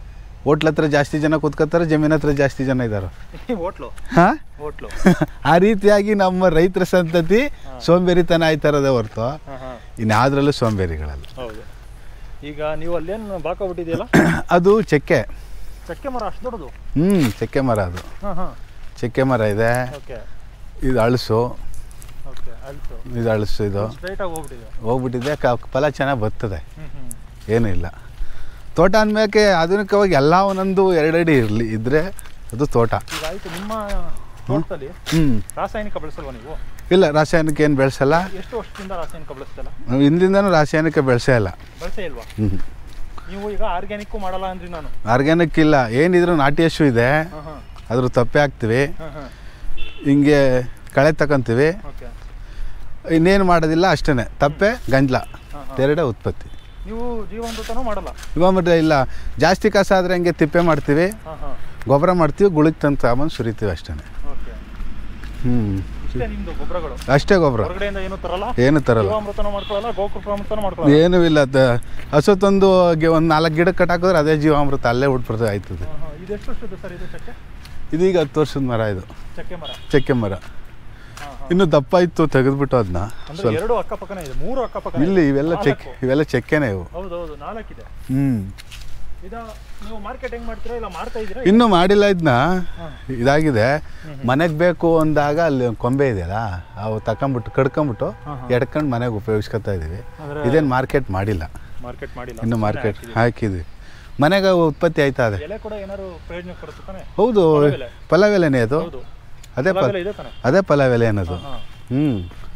ಹೋಟ್ಲ್ ಹತ್ರ ಜಾಸ್ತಿ ಜನ ಕೂತ್ಕೋತಾರೆ ಜಮೀನ್ ಹತ್ರ ಜಾಸ್ತಿ ಜನ ಇದ್ದಾರೆ
ಹೋಟ್ಲು
ಹಾಂ
ಹೋಟ್ಲು
ಆ ರೀತಿಯಾಗಿ ನಮ್ಮ ರೈತರ ಸಂತತಿ ಸೋಂಬೇರಿತನ ಆಯ್ತಾ ಇರೋದೇ ಹೊರ್ತು
ಹಾಂ ಹಾಂ
ಇನ್ಯಾವುದ್ರಲ್ಲೂ ಸೋಂಬೇರಿಗಳಲ್ಲ
ಹೌದು ಈಗ ನೀವು ಅಲ್ಲೇನು ಬಾಕೋಬಿಟ್ಟಿದೆಯಲ್ಲ
ಅದು ಚಕ್ಕೆ
ಚಕ್ಕೆ ಮರ ಅಷ್ಟು ದೊಡ್ಡದು
ಹ್ಞೂ ಚಕ್ಕೆ ಮರ ಅದು
ಹಾಂ ಹಾಂ
ಚಕ್ಕೆ ಮರ ಇದೆ
ಓಕೆ
ಇದು ಅಳಸು
ಓಕೆ ಆಯಿತು
ಇದು ಅಳಸು ಇದು
ಸ್ಟ್ರೈಟಾಗಿ ಹೋಗ್ಬಿಟ್ಟಿದೆ
ಹೋಗ್ಬಿಟ್ಟಿದೆ ಕ ಫಲ ಚೆನ್ನಾಗಿ ಬರ್ತದೆ
ಹ್ಞೂ ಹ್ಞೂ
ಏನೂ ಇಲ್ಲ ತೋಟ ಅಂದಮೇಲೆ ಆಧುನಿಕವಾಗಿ ಎಲ್ಲ ಒಂದೊಂದು ಎರಡಡಿ ಇರಲಿ ಇದ್ದರೆ ಅದು ತೋಟ
ಈಗ ಆಯಿತು ನಿಮ್ಮ ತೋಟದಲ್ಲಿ
ಹ್ಞೂ
ರಾಸಾಯನಿಕ ಬಳಸಲ್ವಾ ನೀವು
ಇಲ್ಲ ರಾಸಾಯನಿಕ ಏನು ಬೆಳೆಸಲ್ಲ
ಎಷ್ಟು ವರ್ಷದಿಂದ ರಾಸಾಯನಿಕ ಬಳಸ್ತಿಲ್ಲ
ನಾವು ಹಿಂದಿಂದನೂ ರಾಸಾಯನಿಕ ಬೆಳೆಸೇ ಇಲ್ಲ
ಬಳಸೇ ಇಲ್ವಾ
ಹ್ಞೂ
ನೀವು ಈಗ ಆರ್ಗ್ಯಾನಿಕ್ಕು ಮಾಡಲ್ಲ ಅಂದ್ರಿ ನಾನು
ಆರ್ಗ್ಯಾನಿಕ್ ಇಲ್ಲ ಏನಿದ್ರು ನಾಟಿ ಹಸು ಇದೆ
ಹಾಂ ಹಾಂ
ಅದ್ರ ತಪ್ಪೆ ಹಾಕ್ತೀವಿ
ಹಾಂ ಹಾಂ
ಹಿಂಗೆ ಕಳೆ ತಗೊಂತೀವಿ
ಓಕೆ
ಇನ್ನೇನು ಮಾಡೋದಿಲ್ಲ ಅಷ್ಟೇ ತಪ್ಪೆ ಗಂಜಲ
ಹಾಂ ಹಾಂ
ಎರಡೇ ಉತ್ಪತ್ತಿ
ನೀವು ಜೀವಾಮೃತನೂ ಮಾಡಲ್ಲ
ಇವಾಗ ಇಲ್ಲ ಜಾಸ್ತಿ ಕಸ ಆದರೆ ಹಂಗೆ ತಿಪ್ಪೆ ಮಾಡ್ತೀವಿ
ಹಾಂ ಹಾಂ
ಗೊಬ್ಬರ ಮಾಡ್ತೀವಿ ಗುಳಿಗೆ ತಂದು ತಗೊಂಬಂದು ಸುರಿತೀವಿ ಅಷ್ಟೇ
ಓಕೆ
ಹ್ಞೂ
ಇಷ್ಟೇ ನಿಮ್ಮದು ಗೊಬ್ಬರಗಳು
ಅಷ್ಟೇ ಗೊಬ್ಬರ
ಹೊರಗಡೆಯಿಂದ ಏನೂ ತರಲ್ಲ
ಏನು ತರಲ್ಲ
ಜೀವಾಮೃತನೂ ಮಾಡ್ಕೊಳ್ಳಲ್ಲ ಗೋಕೃಪಾಮೃತನೂ ಮಾಡ್ಕೊಳ್ಳಲ್ಲ
ಏನೂ ಇಲ್ಲ ತ- ಹಸು ತಂದು ಒಂದು ನಾಲ್ಕು ಗಿಡ ಕಟ್ಟಾಕಿದ್ರೆ ಅದೇ ಜೀವಾಮೃತ ಅಲ್ಲೇ ಹುಟ್ಬಿಡ್ತದೆ ಆಯ್ತದೆ
ಹಾಂ ಹಾಂ ಇದು ಎಷ್ಟು ವರ್ಷದ್ದು ಸರ್ ಇದು ಚಕ್ಕೆ
ಇದೀಗ ಹತ್ತು ವರ್ಷದ ಮರ ಇದು
ಚಕ್ಕೆ ಮರ
ಚಕ್ಕೆ ಮರ
ಹಾಂ ಹಾಂ
ಇನ್ನು ದಪ್ಪ ಇತ್ತು ತೆಗೆದ್ಬಿಟ್ಟು ಅದನ್ನ
ಅಂದ್ರೆ ಎರಡು ಅಕ್ಕಪಕ್ಕನೇ ಇದೆ ಮೂರು ಅಕ್ಕಪಕ್ಕ
ಇಲ್ಲಿ ಇವೆಲ್ಲ ಚೆಕ್ ಇವೆಲ್ಲ ಚೆಕ್ಕೆನೇ ಇವು
ಹೌದು ಹೌದು ನಾಲ್ಕಿದೆ
ಹ್ಞೂ
ಇದು ನೀವು ಮಾರ್ಕೆಟ್ ಹೆಂಗ್ ಮಾಡ್ತೀರಾ ಇಲ್ಲ ಮಾಡ್ತಾ ಇದ್ದೀರಾ
ಇನ್ನೂ ಮಾಡಿಲ್ಲ ಇದನ್ನ
ಹಾಂ
ಇದಾಗಿದೆ ಮನೆಗೆ ಬೇಕು ಅಂದಾಗ ಅಲ್ಲಿ ಒಂದ್ ಕೊಂಬೆ ಇದೆಯಲ್ಲ ಅವು ತಕೊಂಬಿಟ್ಟು ಕಡ್ಕೊಂಬಿಟ್ಟು
ಹಾಂ,
ಎಡ್ಕೊಂಡು ಮನೆಗೆ ಉಪಯೋಗಿಸ್ಕೊತಾ ಇದ್ದೀವಿ
ಅಂದ್ರೆ
ಇದೇನು ಮಾರ್ಕೆಟ್ ಮಾಡಿಲ್ಲ
ಮಾರ್ಕೆಟ್ ಮಾಡಿಲ್ಲ
ಇನ್ನು
ಸುಮ್ನೆ
ಮಾರ್ಕೆಟ್
ಹಾಕಿದ್ದೀವಿ.
ಹಾಕಿದ್ವಿ ಮನೆಗೆ ಉತ್ಪತ್ತಿ ಆಯ್ತಾ ಇದೆ
ಎಲೆ ಕೂಡ ಏನಾದ್ರು ಪ್ರಯೋಜನ ಕೊಡುತ್ತೆ ತಾನೆ
ಹೌದು
ಪಲಾವೆಲೆ.
ಪಲಾವೆಲೆನೇ ಅದು
ಹೌದು
ಅದೇ ಪ
ಪಲಾವೆಲೆ ಇದೆ ತಾನೆ
ಅದೇ ಪಲಾವೆಲೆ ಅನ್ನೋದು
ಹಾಂ
ಹ್ಞೂ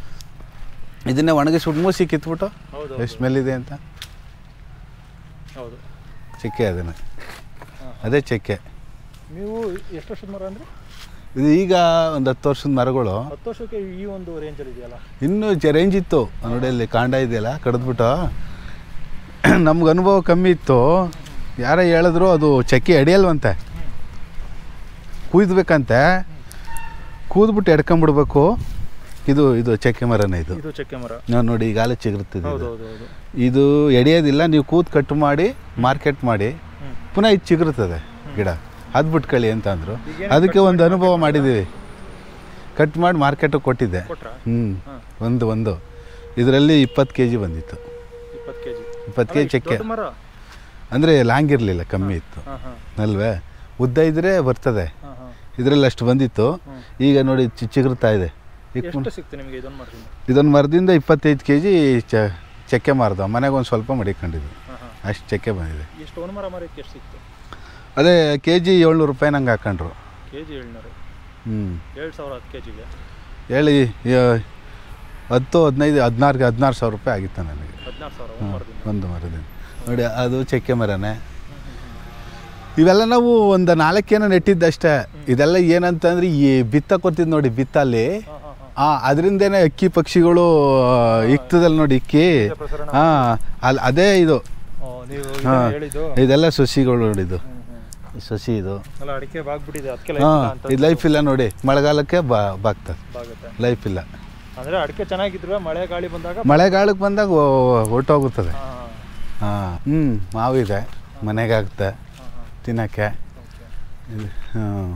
ಇದನ್ನೇ ಒಣಗಿಸಿ ಉಡ್ಮೂಸಿ ಕಿತ್ಬಿಟ್ಟು
ಹೌದು
ಎಷ್ಟು ಸ್ಮೆಲ್ ಇದೆ ಅಂತ
ಹೌದು
ಚೆಕ್ಕೆ ಅದನ್ನು
ಹಾಂ.
ಅದೇ ಚೆಕ್ಕೆ
ನೀವು ಎಷ್ಟು ವರ್ಷದ ಮರ ಅಂದ್ರೆ
ಇದು ಈಗ ಒಂದು ಹತ್ತು ವರ್ಷದ ಮರಗಳು
ಹತ್ತು ವರ್ಷಕ್ಕೆ ಈ ಒಂದು ರೇಂಜಲ್ಲಿ ಇದೆಯಲ್ಲ
ಇನ್ನೂ ಚ ರೇಂಜ್ ಇತ್ತು ನೋಡಿ ಅಲ್ಲಿ ಕಾಂಡ ಇದೆಯಲ್ಲ ಕಡಿದ್ಬಿಟ್ಟು ನಮ್ಗೆ ಅನುಭವ ಕಮ್ಮಿ ಇತ್ತು ಯಾರೋ ಹೇಳಿದ್ರು ಅದು ಚಕ್ಕಿ ಅಡಿಯಲ್ವಂತೆ ಕುಯ್ದ್ಬೇಕಂತೆ ಕೂದ್ಬಿಟ್ಟು ಎಡ್ಕೊಂಬಿಡ್ಬೇಕು ಇದು ಇದು ಚಕ್ಕೆ ಮರನೇ ಇದು
ಇದು ಚಕ್ಕೆ ಮರ
ನಾವು ನೋಡಿ ಈಗಾಗಲೇ ಚಿಗುರುತ್ತಿದೆ
ಹೌದು
ಇದು.
ಹೌದು ಹೌದು
ಇದು ಎಡೆಯೋದಿಲ್ಲ ನೀವು ಕೂತ್ ಕಟ್ ಮಾಡಿ ಮಾರ್ಕೆಟ್ ಮಾಡಿ
ಹ್ಮ್.
ಪುನಃ ಇದು ಚಿಗುರುತ್ತದೆ ಗಿಡ ಅದು ಬಿಟ್ಕೊಳ್ಳಿ ಅಂತ ಅಂದರು
ಈಗೇನು
ಅದಕ್ಕೆ ಒಂದು ಅನುಭವ ಮಾಡಿದ್ದೀವಿ ಕಟ್ ಮಾಡಿ ಮಾರ್ಕೆಟಿಗೆ ಕೊಟ್ಟಿದ್ದೆ
ಕೊಟ್ರಾ
ಹ್ಞೂ
ಹಾಂ
ಒಂದು ಒಂದು ಇದರಲ್ಲಿ ಇಪ್ಪತ್ತು ಕೆ ಜಿ ಬಂದಿತ್ತು
ಇಪ್ಪತ್ತು ಕೆ ಜಿ
ಇಪ್ಪತ್ತು ಕೆ ಜಿ ಚಕ್ಕೆ
ದೊಡ್ಡ ಮರ
ಅಂದರೆ ಲಾಂಗ್ ಇರಲಿಲ್ಲ ಕಮ್ಮಿ ಇತ್ತು
ಹಾಂ ಹಾಂ
ಅಲ್ವೇ ಉದ್ದ ಇದ್ದರೆ ಬರ್ತದೆ
ಹಾಂ ಹಾಂ
ಇದರಲ್ಲಿ ಅಷ್ಟು ಬಂದಿತ್ತು
ಹ್ಮ್.
ಈಗ ನೋಡಿ ಚಿ ಚಿಗುರ್ತಾ ಇದೆ ಈಗ
ಎಷ್ಟು ಸಿಕ್ತು ನಿಮಗೆ ಇದೊಂದು ಮರದಿಂದ
ಇದೊಂದು ಮರದಿಂದ ಇಪ್ಪತ್ತೈದು ಕೆ ಜಿ ಚ ಚಕ್ಕೆ ಮಾರ್ದ ಮನೆಗೆ ಒಂದು ಸ್ವಲ್ಪ ಮಡಿಕೊಂಡಿದ್ವಿ
ಹಾಂ ಹಾಂ
ಅಷ್ಟು ಚಕ್ಕೆ ಬಂದಿದೆ
ಎಷ್ಟು ಒಂದು ಮರ ಮರಕ್ಕೆ ಎಷ್ಟು ಸಿಕ್ತು
ಅದೇ ಕೆ ಜಿ ಏಳ್ನೂರು ರೂಪಾಯಿ ನಂಗೆ ಹಾಕೊಂಡ್ರು
ಕೆ ಜಿ ಏಳ್ನೂರು
ಹ್ಞೂ
ಏಳು ಸಾವಿರ ಹತ್ತು ಕೆ ಜಿಗೆ
ಹೇಳಿ ಯ- ಹತ್ತು ಹದಿನೈದು ಹದಿನಾರು ಹದಿನಾರು ಸಾವಿರ ರೂಪಾಯಿ ಆಗಿತ್ತು ನನಗೆ
ಹದಿನಾರು ಸಾವಿರ ಒಂದು ಮರದಿಂದ
ಒಂದು ಮರದಿಂದ ನೋಡಿ ಅದು ಚಕ್ಕೆ ಮರನೇ ಇವೆಲ್ಲ ನಾವು ಒಂದು ನಾಲ್ಕೇನೋ ನೆಟ್ಟಿದ್ದಷ್ಟೇ ಇದೆಲ್ಲ ಏನಂತಂದ್ರೆ ಈ ಬಿತ್ತ ಕೊಡ್ತಿದ್ದು ನೋಡಿ ಬಿತ್ತಲ್ಲಿ
ಹಾಂ ಹಾಂ ಹಾಂ
ಹಾಂ ಅದರಿಂದೇನೆ ಅಕ್ಕಿ ಪಕ್ಷಿಗಳು ಇಕ್ತದಲ್ಲ ನೋಡಿ ಇಕ್ಕಿ
ಪ್ರಸರಣ
ಹಾಂ ಅಲ್ಲಿ ಅದೇ ಇದು
ಓ, ನೀವು
ಹಾ.
ಇದನ್ನ ಹೇಳಿದ್ದು
ಇದೆಲ್ಲ ಸಸಿಗಳು ನೋಡಿದ್ದು
ಹ್ಮ್, ಹ್ಮ್.
ಸಸಿ ಇದು
ಅಲ್ಲ ಅಡಿಕೆ ಬಾಗ್ಬಿಟ್ಟಿದೆ ಅದಕ್ಕೆ
ಹಾಂ
ಅಂತ
ಇದು ಲೈಫ್ ಇಲ್ಲ ನೋಡಿ ಮಳೆಗಾಲಕ್ಕೆ ಬಾ ಬಾಗ್ತದೆ
ಬಾಗುತ್ತೆ
ಲೈಫ್ ಇಲ್ಲ
ಅಂದ್ರೆ ಅಡಿಕೆ ಚೆನ್ನಾಗಿದ್ರು ಮಳೆ ಗಾಳಿ ಬಂದಾಗ
ಮಳೆಗಾಲಕ್ಕೆ ಬಂದಾಗ ಹೊ- ಹೊರ್ಟೋಗುತ್ತದೆ
ಹಾ,
ಹಾಂ ಹ್ಞೂ ಮಾವಿದೆ ಮನೆಗೆ ಆಗುತ್ತೆ
ಹಾ, ಹಾ,
ತಿನ್ನೋಕ್ಕೆ
ಓಕೆ.
ಇದು, ಹಾಂ.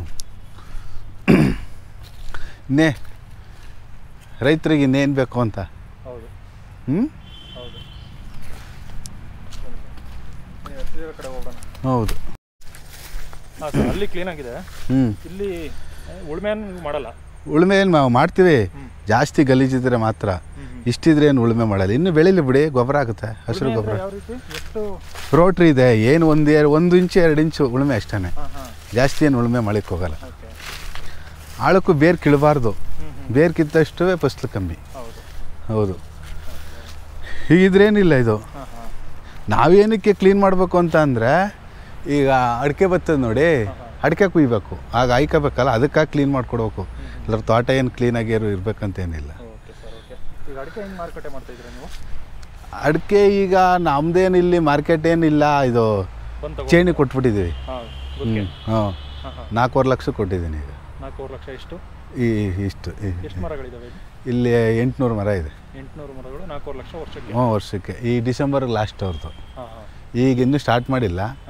ಇನ್ನೇ ರೈತರಿಗೆ ಇನ್ನೇನು ಬೇಕು ಅಂತ
ಹೌದು
ಹ್ಞೂ
ಹೌದು ನೀವು ಎಸ್ಟಿರೋ ಕಡೆ ಹೋಗೋಣ
ಹೌದು
ಹಾಂ ಸರ್ ಅಲ್ಲಿ ಕ್ಲೀನ್ ಆಗಿದೆ
ಹ್ಞೂ
ಇಲ್ಲಿ ಆ, ಉಳ್ಮೆ ನೀವು ಮಾಡಲ್ಲ
ಉಳುಮೆ ಏನು ನಾವು ಮಾಡ್ತೀವಿ
ಹ್ಮ್.
ಜಾಸ್ತಿ ಗಲೀಜಿದ್ರೆ ಮಾತ್ರ
ಹ್ಮ್, ಹ್ಮ್.
ಇಷ್ಟಿದ್ರೆ ಏನು ಉಳುಮೆ ಮಾಡಲ್ಲ ಇನ್ನು ಬೆಳೀಲಿ ಬಿಡಿ ಗೊಬ್ಬರ ಆಗುತ್ತೆ ಹಸಿರು
ಉಳ್ಮೆ
ಗೊಬ್ಬರ
ಅಂದ್ರೆ ಯಾವ ರೀತಿ ಎಷ್ಟು
ರೋಟ್ರಿ ಇದೆ ಏನು ಒಂದು ಎರ- ಒಂದು ಇಂಚು ಎರಡು ಇಂಚು ಉಳುಮೆ ಅಷ್ಟೇ
ಹಾಂ ಹಾಂ
ಜಾಸ್ತಿ ಏನು ಉಳುಮೆ ಮಾಡಕ್ಕೆ ಹೋಗಲ್ಲ
ಓಕೆ
ಆಳಕ್ಕೂ ಬೇರು ಕಿಳಬಾರ್ದು
ಹ್ಞೂ ಹ್ಞೂ
ಬೇರು ಕಿತ್ತಷ್ಟು ಫಸ್ಲು ಕಮ್ಮಿ
ಹೌದು
ಹೌದು ಹೀಗಿದ್ರೇನಿಲ್ಲ ಇದು
ಹಾಂ ಹಾಂ
ನಾವೇನಕ್ಕೆ ಕ್ಲೀನ್ ಮಾಡಬೇಕು ಅಂತ ಅಂದರೆ ಈಗ ಅಡಿಕೆ ಬರ್ತದೆ ನೋಡಿ ಅಡಿಕೆ ಕುಯ್ಬೇಕು ಆಗ ಆಯ್ಕೋಬೇಕಲ್ಲ ಅದಕ್ಕಾಗಿ ಕ್ಲೀನ್ ಮಾಡಿಕೊಡ್ಬೇಕು ಇಲ್ಲರ ತೋಟ ಏನು ಕ್ಲೀನಾಗಿರೋ ಇರಬೇಕಂತೇನಿಲ್ಲ
ಓಕೆ ಸರ್ ಓಕೆ ಈಗ ಅಡಿಕೆ ಹೆಂಗೆ ಮಾರುಕಟ್ಟೆ ಮಾಡ್ತಾ ಇದ್ದೀರಾ ನೀವು
ಅಡಿಕೆ ಈಗ ನಮ್ದೇನು ಇಲ್ಲಿ ಮಾರ್ಕೆಟ್ ಏನಿಲ್ಲ ಇದು
ಬಂದು ತಗೋ
ಚೇಣಿ ಕೊಟ್ಬಿಟ್ಟಿದ್ದೀವಿ
ಹಾಂ
ಹ್ಞೂ
ಗುತ್ತಿಗೆ
ಹಾಂ
ಹಾಂ ಹಾಂ
ನಾಲ್ಕೂವರೆ ಲಕ್ಷ ಕೊಟ್ಟಿದ್ದೀನಿ ಈಗ
ನಾಲ್ಕೂವರೆ ಲಕ್ಷ ಎಷ್ಟು
ಈ ಇಷ್ಟು ಈ-
ಎಷ್ಟು ಮರಗಳಿದಾವೆ ಇಲ್ಲಿ
ಇಲ್ಲಿ ಎಂಟುನೂರು ಮರ ಇದೆ
ಎಂಟುನೂರು ಮರಗಳು ನಾಲ್ಕೂವರೆ ಲಕ್ಷ ವರ್ಷಕ್ಕೆ
ಹ್ಞೂ ವರ್ಷಕ್ಕೆ ಈ ಡಿಸೆಂಬರ್ ಲಾಸ್ಟ್ ಅವ್ರದ್ದು
ಹಾಂ ಹಾಂ
ಈಗ ಇನ್ನೂ ಸ್ಟಾರ್ಟ್ ಮಾಡಿಲ್ಲ
ಹಾಂ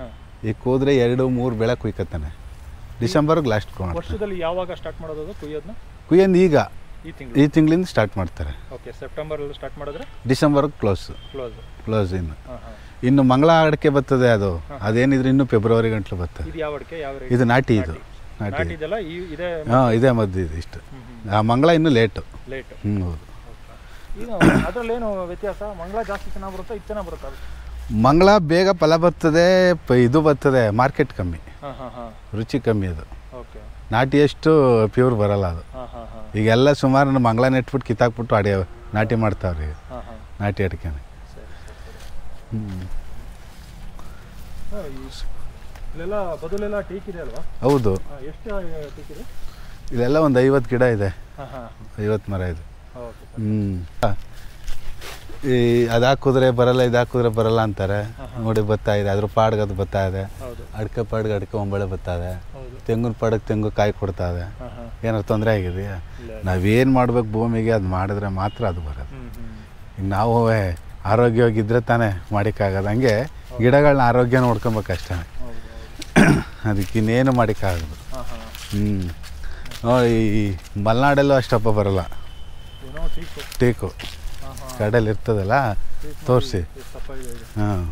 ಈಗ ಕೂದ್ರೆ ಎರಡು ಮೂರು ಬೆಳೆ ಕುಯ್ಕತ್ತಾನೆ ಡಿಸೆಂಬರ್ಗೆ ಲಾಸ್ಟ್
ವರ್ಷದಲ್ಲಿ ಯಾವಾಗ ಸ್ಟಾರ್ಟ್ ಮಾಡೋದು ಅದು ಕುಯ್ಯೋದನ್ನ
ಕುಯ್ಯಂದು ಈಗ
ಈ ತಿಂಗಳು
ಈ ತಿಂಗಳಿಂದ ಸ್ಟಾರ್ಟ್ ಮಾಡ್ತಾರೆ
ಓಕೆ ಸೆಪ್ಟೆಂಬರಲ್ಲಿ ಸ್ಟಾರ್ಟ್ ಮಾಡಿದ್ರೆ
ಡಿಸೆಂಬರ್ಗೆ ಕ್ಲೋಸ್
ಕ್ಲೋಸ್
ಕ್ಲೋಸ್ ಇನ್ನು
ಹಾಂ ಹಾಂ
ಇನ್ನು ಮಂಗಳ ಅಡಿಕೆ ಬರ್ತದೆ ಅದು ಅದೇನಿದ್ರೆ ಇನ್ನು ಫೆಬ್ರವರಿ ಗಂಟ್ಲು ಬರ್ತದೆ
ಇದು ಯಾವ ಅಡಿಕೆ ಯಾವ ರೇಟ್
ಇದು ನಾಟಿ ಇದು ನಾಟಿ
ನಾಟಿ ಇದೆಲ್ಲ ಈ ಇದೇ
ಹಾಂ ಇದೇ ಮದ್ದು ಇದು ಇಷ್ಟು ಆ ಮಂಗಳ ಇನ್ನೂ ಲೇಟು
ಲೇಟ್
ಹ್ಞೂ ಹೌದು
ಈಗ ಅದರಲ್ಲೇನು ವ್ಯತ್ಯಾಸ ಮಂಗಳ ಜಾಸ್ತಿ ಚೆನ್ನಾಗಿ ಬರುತ್ತಾ ಇದು ಚೆನ್ನಾಗಿ ಬರುತ್ತಾ
ಮಂಗಳ ಬೇಗ ಫಲ ಬರ್ತದೆ ಪ- ಇದು ಬರ್ತದೆ ಮಾರ್ಕೆಟ್ ಕಮ್ಮಿ
ಹಾಂ ಹಾಂ ಹಾಂ
ರುಚಿ ಕಮ್ಮಿ ಅದು
ಓಕೆ
ನಾಟಿಯಷ್ಟು ಪ್ಯೂರ್ ಬರಲ್ಲ ಅದು
ಹಾಂ ಹಾಂ ಹಾಂ
ಈಗೆಲ್ಲ ಸುಮಾರು ಮಂಗಳ ನೆಟ್ಬಿಟ್ಟು ಕಿತ್ತಾಕ್ಬಿಟ್ಟು ಅಡಿ ನಾಟಿ ಮಾಡ್ತಾವ್ರಿ ಈಗ
ಹಾಂ ಹಾಂ
ನಾಟಿ ಅಡಿಕೆನೆ
ಸರಿ ಸರಿ
ಹ್ಞೂ
ಸರಿ ಇಲ್ಲೆಲ್ಲ ಬದಲೆಲ್ಲ ಟೀಕ್ ಇದೆ ಅಲ್ವಾ
ಹೌದು
ಹಾಂ ಎಷ್ಟು ಟೀಕ್ ಇದೆ
ಇಲ್ಲೆಲ್ಲ ಒಂದು ಐವತ್ತು ಗಿಡ ಇದೆ
ಹಾಂ ಹಾಂ
ಐವತ್ತು ಮರ ಇದೆ
ಓಕೆ
ಹ್ಞೂ ಈ ಅದು ಹಾಕಿದ್ರೆ ಬರಲ್ಲ ಇದು ಹಾಕಿದ್ರೆ ಬರಲ್ಲ ಅಂತಾರೆ ನೋಡಿ ಬರ್ತಾ ಇದೆ ಅದ್ರ ಪಾಡ್ಗೆ ಅದು ಬರ್ತಾ ಇದೆ
ಹೌದು
ಅಡಿಕೆ ಪಾಡ್ಗೆ ಅಡಿಕೆ ಒಂಬಳೆ ಬರ್ತಾ ಇದೆ
ಹೌದು
ತೆಂಗಿನ ಪಾಡಕ್ಕೆ ತೆಂಗು ಕಾಯಿ ಕೊಡ್ತಾ ಇದೆ
ಹಾಂ ಹಾಂ
ಏನಾರು ತೊಂದರೆ ಆಗಿದೆಯಾ
ಇಲ್ಲ
ನಾವೇನು ಮಾಡ್ಬೇಕು ಭೂಮಿಗೆ ಅದು ಮಾಡಿದ್ರೆ ಮಾತ್ರ ಅದು ಬರೋದು
ಹ್ಞೂ ಹ್ಞೂ
ಈಗ ನಾವು ಆರೋಗ್ಯವಾಗಿದ್ದರೆ ತಾನೇ ಮಾಡೋಕ್ಕಾಗೋದು ಹಂಗೆ ಗಿಡಗಳನ್ನ ಆರೋಗ್ಯ ನೋಡ್ಕೊಬೇಕು ಅಷ್ಟೇ
ಹೌದು ಹೌದು
ಅದಕ್ಕೆ ಇನ್ನೇನು ಮಾಡೋಕ್ಕಾಗೋದು
ಹಾಂ ಹಾಂ
ಹ್ಞೂ ನೋಡಿ ಈ ಮಲೆನಾಡಲ್ಲೂ ಅಷ್ಟಪ್ಪ ಬರಲ್ಲ
ಏನೋ ಟೀಕು
ಟೇಕು
ಹಾಂ ಹಾಂ
ಕಡಲ್ಲಿ ಇರ್ತದಲ್ಲ ತೋರಿಸಿ
ಎಷ್ಟಪ್ಪ ಇದೆ
ಹಾಂ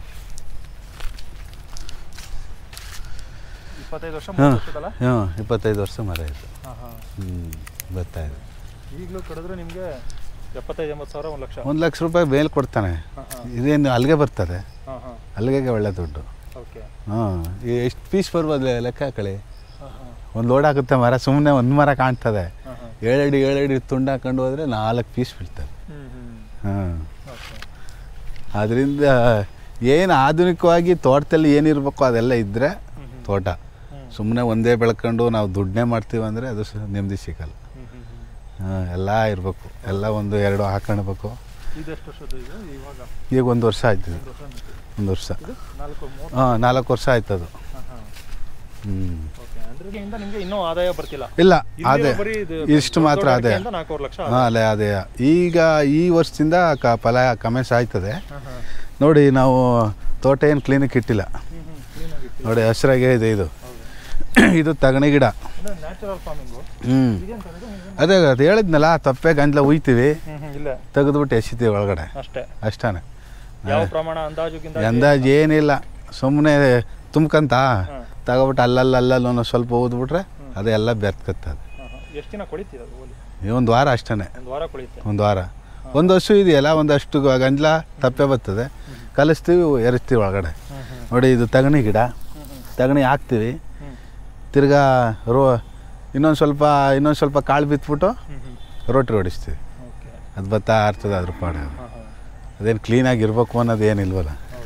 ಇಪ್ಪತ್ತೈದು ವರ್ಷ
ಹಾಂ
ಮೂವತ್ತು ವರ್ಷದಲ್ಲ
ಹಾಂ ಇಪ್ಪತ್ತೈದು ವರ್ಷ ಮರ ಇದು
ಹಾಂ ಹಾಂ
ಹ್ಞೂ ಬರ್ತಾ ಇದೆ
ಈಗಲೂ ಕಡಿದ್ರೆ ನಿಮಗೆ ಎಪ್ಪತ್ತೈದು ಎಂಬತ್ತು ಸಾವಿರ ಒಂದು ಲಕ್ಷ
ಒಂದು ಲಕ್ಷ ರೂಪಾಯಿ ಮೇಲ್ ಕೊಡ್ತಾನೆ
ಹಾಂ ಹಾಂ
ಇದೇನು ಅಲ್ಲಿಗೆ ಬರ್ತದೆ
ಹಾಂ ಹಾಂ
ಅಲ್ಲಿಗೆ ಒಳ್ಳೆ ದುಡ್ಡು
ಓಕೆ
ಹಾಂ ಎಷ್ಟು ಪೀಸ್ ಬರ್ಬೋದು ಲೆಕ್ಕ ಹಾಕಳಿ
ಹಾಂ ಹಾಂ
ಒಂದು ಲೋಡ್ ಆಗುತ್ತೆ ಮರ ಸುಮ್ಮನೆ ಒಂದು ಮರ ಕಾಣ್ತದೆ
ಹಾಂ ಹಾಂ
ಏಳಡಿ ಏಳಡಿ ತುಂಡು ಹಾಕೊಂಡು ಹೋದರೆ ನಾಲ್ಕು ಪೀಸ್ ಬೀಳ್ತದೆ
ಹ್ಞೂ ಹ್ಞೂ
ಹಾಂ
ಓಕೆ
ಅದರಿಂದ ಏನು ಆಧುನಿಕವಾಗಿ ತೋಟದಲ್ಲಿ ಏನಿರಬೇಕು ಅದೆಲ್ಲ ಇದ್ದರೆ
ಹ್ಞೂ ಹ್ಞೂ
ತೋಟ
ಹ್ಞೂ
ಸುಮ್ಮನೆ ಒಂದೇ ಬೆಳ್ಕೊಂಡು ನಾವು ದುಡ್ಡನ್ನೇ ಮಾಡ್ತೀವಿ ಅಂದರೆ ಅದು ಸ- ನೆಮ್ಮದಿ ಸಿಗಲ್ಲ
ಹ್ಞೂ ಹ್ಞೂ ಹ್ಞೂ
ಹಾಂ ಎಲ್ಲ ಇರಬೇಕು ಎಲ್ಲ ಒಂದು ಎರಡು ಹಾಕೊಳ್ಬೇಕು
ಇದೆಷ್ಟು ವರ್ಷದ್ದು ಇದು ಇವಾಗ
ಈಗ ಒಂದು ವರ್ಷ ಆಯ್ತು ಇದು.
ಒಂದು ವರ್ಷ ನಿಂತಿದೆ.
ಒಂದು ವರ್ಷ
ಇದು ನಾಲ್ಕು ಮೂರು
ಹಾಂ ನಾಲ್ಕು ವರ್ಷ ಆಯ್ತು ಅದು
ಹಾಂ ಹಾಂ
ಹ್ಞೂ
ಓಕೆ ಅಂದ್ರೆ ಇದರಿಂದ ನಿಮಗೆ ಇನ್ನೂ ಆದಾಯ ಬರ್ತಿಲ್ಲ
ಇಲ್ಲ
ಇಲ್ಲಿ
ಅದೇ
ಬರೀ ಇದು
ಇಷ್ಟು ಮಾತ್ರ
ದೊಡ್ಡ
ಅದೇ
ಅಡಿಕೆಯಿಂದ ನಾಲ್ಕೂವರೆ ಲಕ್ಷ
ಹಾಂ ಅಲ್ಲೇ ಅದೇ ಈಗ ಈ ವರ್ಷದಿಂದ ಕ ಫಲ ಕಮೆನ್ಸ್ ಆಯ್ತದೆ
ಹಾಂ ಹಾಂ
ನೋಡಿ ನಾವು ತೋಟ ಏನು ಕ್ಲೀನಿಕ್ ಇಟ್ಟಿಲ್ಲ
ಹ್ಞೂ ಹ್ಞೂ ಕ್ಲೀನಾಗಿ ಇಟ್ಟು
ನೋಡಿ ಹಸಿರಾಗೇ ಇದೆ ಇದು
ಹೌದು
ಇದು ತಗಣಿ ಗಿಡ
ಅಂದರೆ ನ್ಯಾಚುರಲ್ ಫಾರ್ಮಿಂಗು
ಹ್ಞೂ
ಇದೇನು ಸರ್ ಇದು ಇದೇನು?
ಅದೇ ಅದು ಹೇಳಿದ್ನಲ್ಲ ತಪ್ಪೆ ಗಂಜಲ ಉಯ್ತೀವಿ
ಹ್ಞೂ ಹ್ಞೂ ಇಲ್ಲ
ತೆಗೆದ್ಬಿಟ್ಟು ಎಸಿತೀವಿ ಒಳಗಡೆ
ಅಷ್ಟೇ
ಅಷ್ಟೇ
ಯಾವ ಪ್ರಮಾಣ ಅಂದಾಜು ಗಿಂದಾಜು
ಅಂದಾಜು ಏನಿಲ್ಲ ಸುಮ್ಮನೆ ತುಂಬ್ಕಂತ
ಹಾಂ
ತಗೊಬಿಟ್ಟು ಅಲ್ಲಲ್ಲ ಅಲ್ಲಲ್ಲ ಒಂದೊಂದು ಸ್ವಲ್ಪ ಊದ್ಬಿಟ್ರೆ ಅದೆಲ್ಲ ಬೆರ್ತ್ಕತ್ತದು
ಹಾಂ ಹಾಂ ಎಷ್ಟು ದಿನ ಕೊಳಿತೀರ ಅದು ಓಲಿ
ಈ ಒಂದು ವಾರ ಅಷ್ಟೇ
ಒಂದು ವಾರ ಕೊಳಿತೆ
ಒಂದು ವಾರ ಒಂದು ಹಸು ಇದೆಯಲ್ಲ ಒಂದಷ್ಟು ಗ- ಗಂಜಲ ತಪ್ಪೆ ಬರ್ತದೆ ಕಲಿಸ್ತೀವಿ ಎರಸ್ತೀವಿ ಒಳಗಡೆ
ಹ್ಞೂ ಹ್ಞೂ
ನೋಡಿ ಇದು ತಗಣಿ ಗಿಡ
ಹ್ಞೂ ಹ್ಞೂ
ತಗಣಿ ಹಾಕ್ತೀವಿ
ಹ್ಞೂ
ತಿರ್ಗಾ ರೋ ಇನ್ನೊಂದು ಸ್ವಲ್ಪ ಇನ್ನೊಂದು ಸ್ವಲ್ಪ ಕಾಳು ಬಿತ್ಬಿಟ್ಟು
ಹ್ಞೂ ಹ್ಞೂ
ರೋಟಿ ಹೊಡಿಸ್ತೀವಿ
ಓಕೆ
ಅದು ಬರ್ತಾ ಇರ್ತದೆ ಅದ್ರ ಪಾಡು
ಹಾಂ ಹಾಂ
ಅದೇನು ಕ್ಲೀನಾಗಿ ಇರಬೇಕು ಅನ್ನೋದು ಏನಿಲ್ವಲ್ಲ
ಹೌದು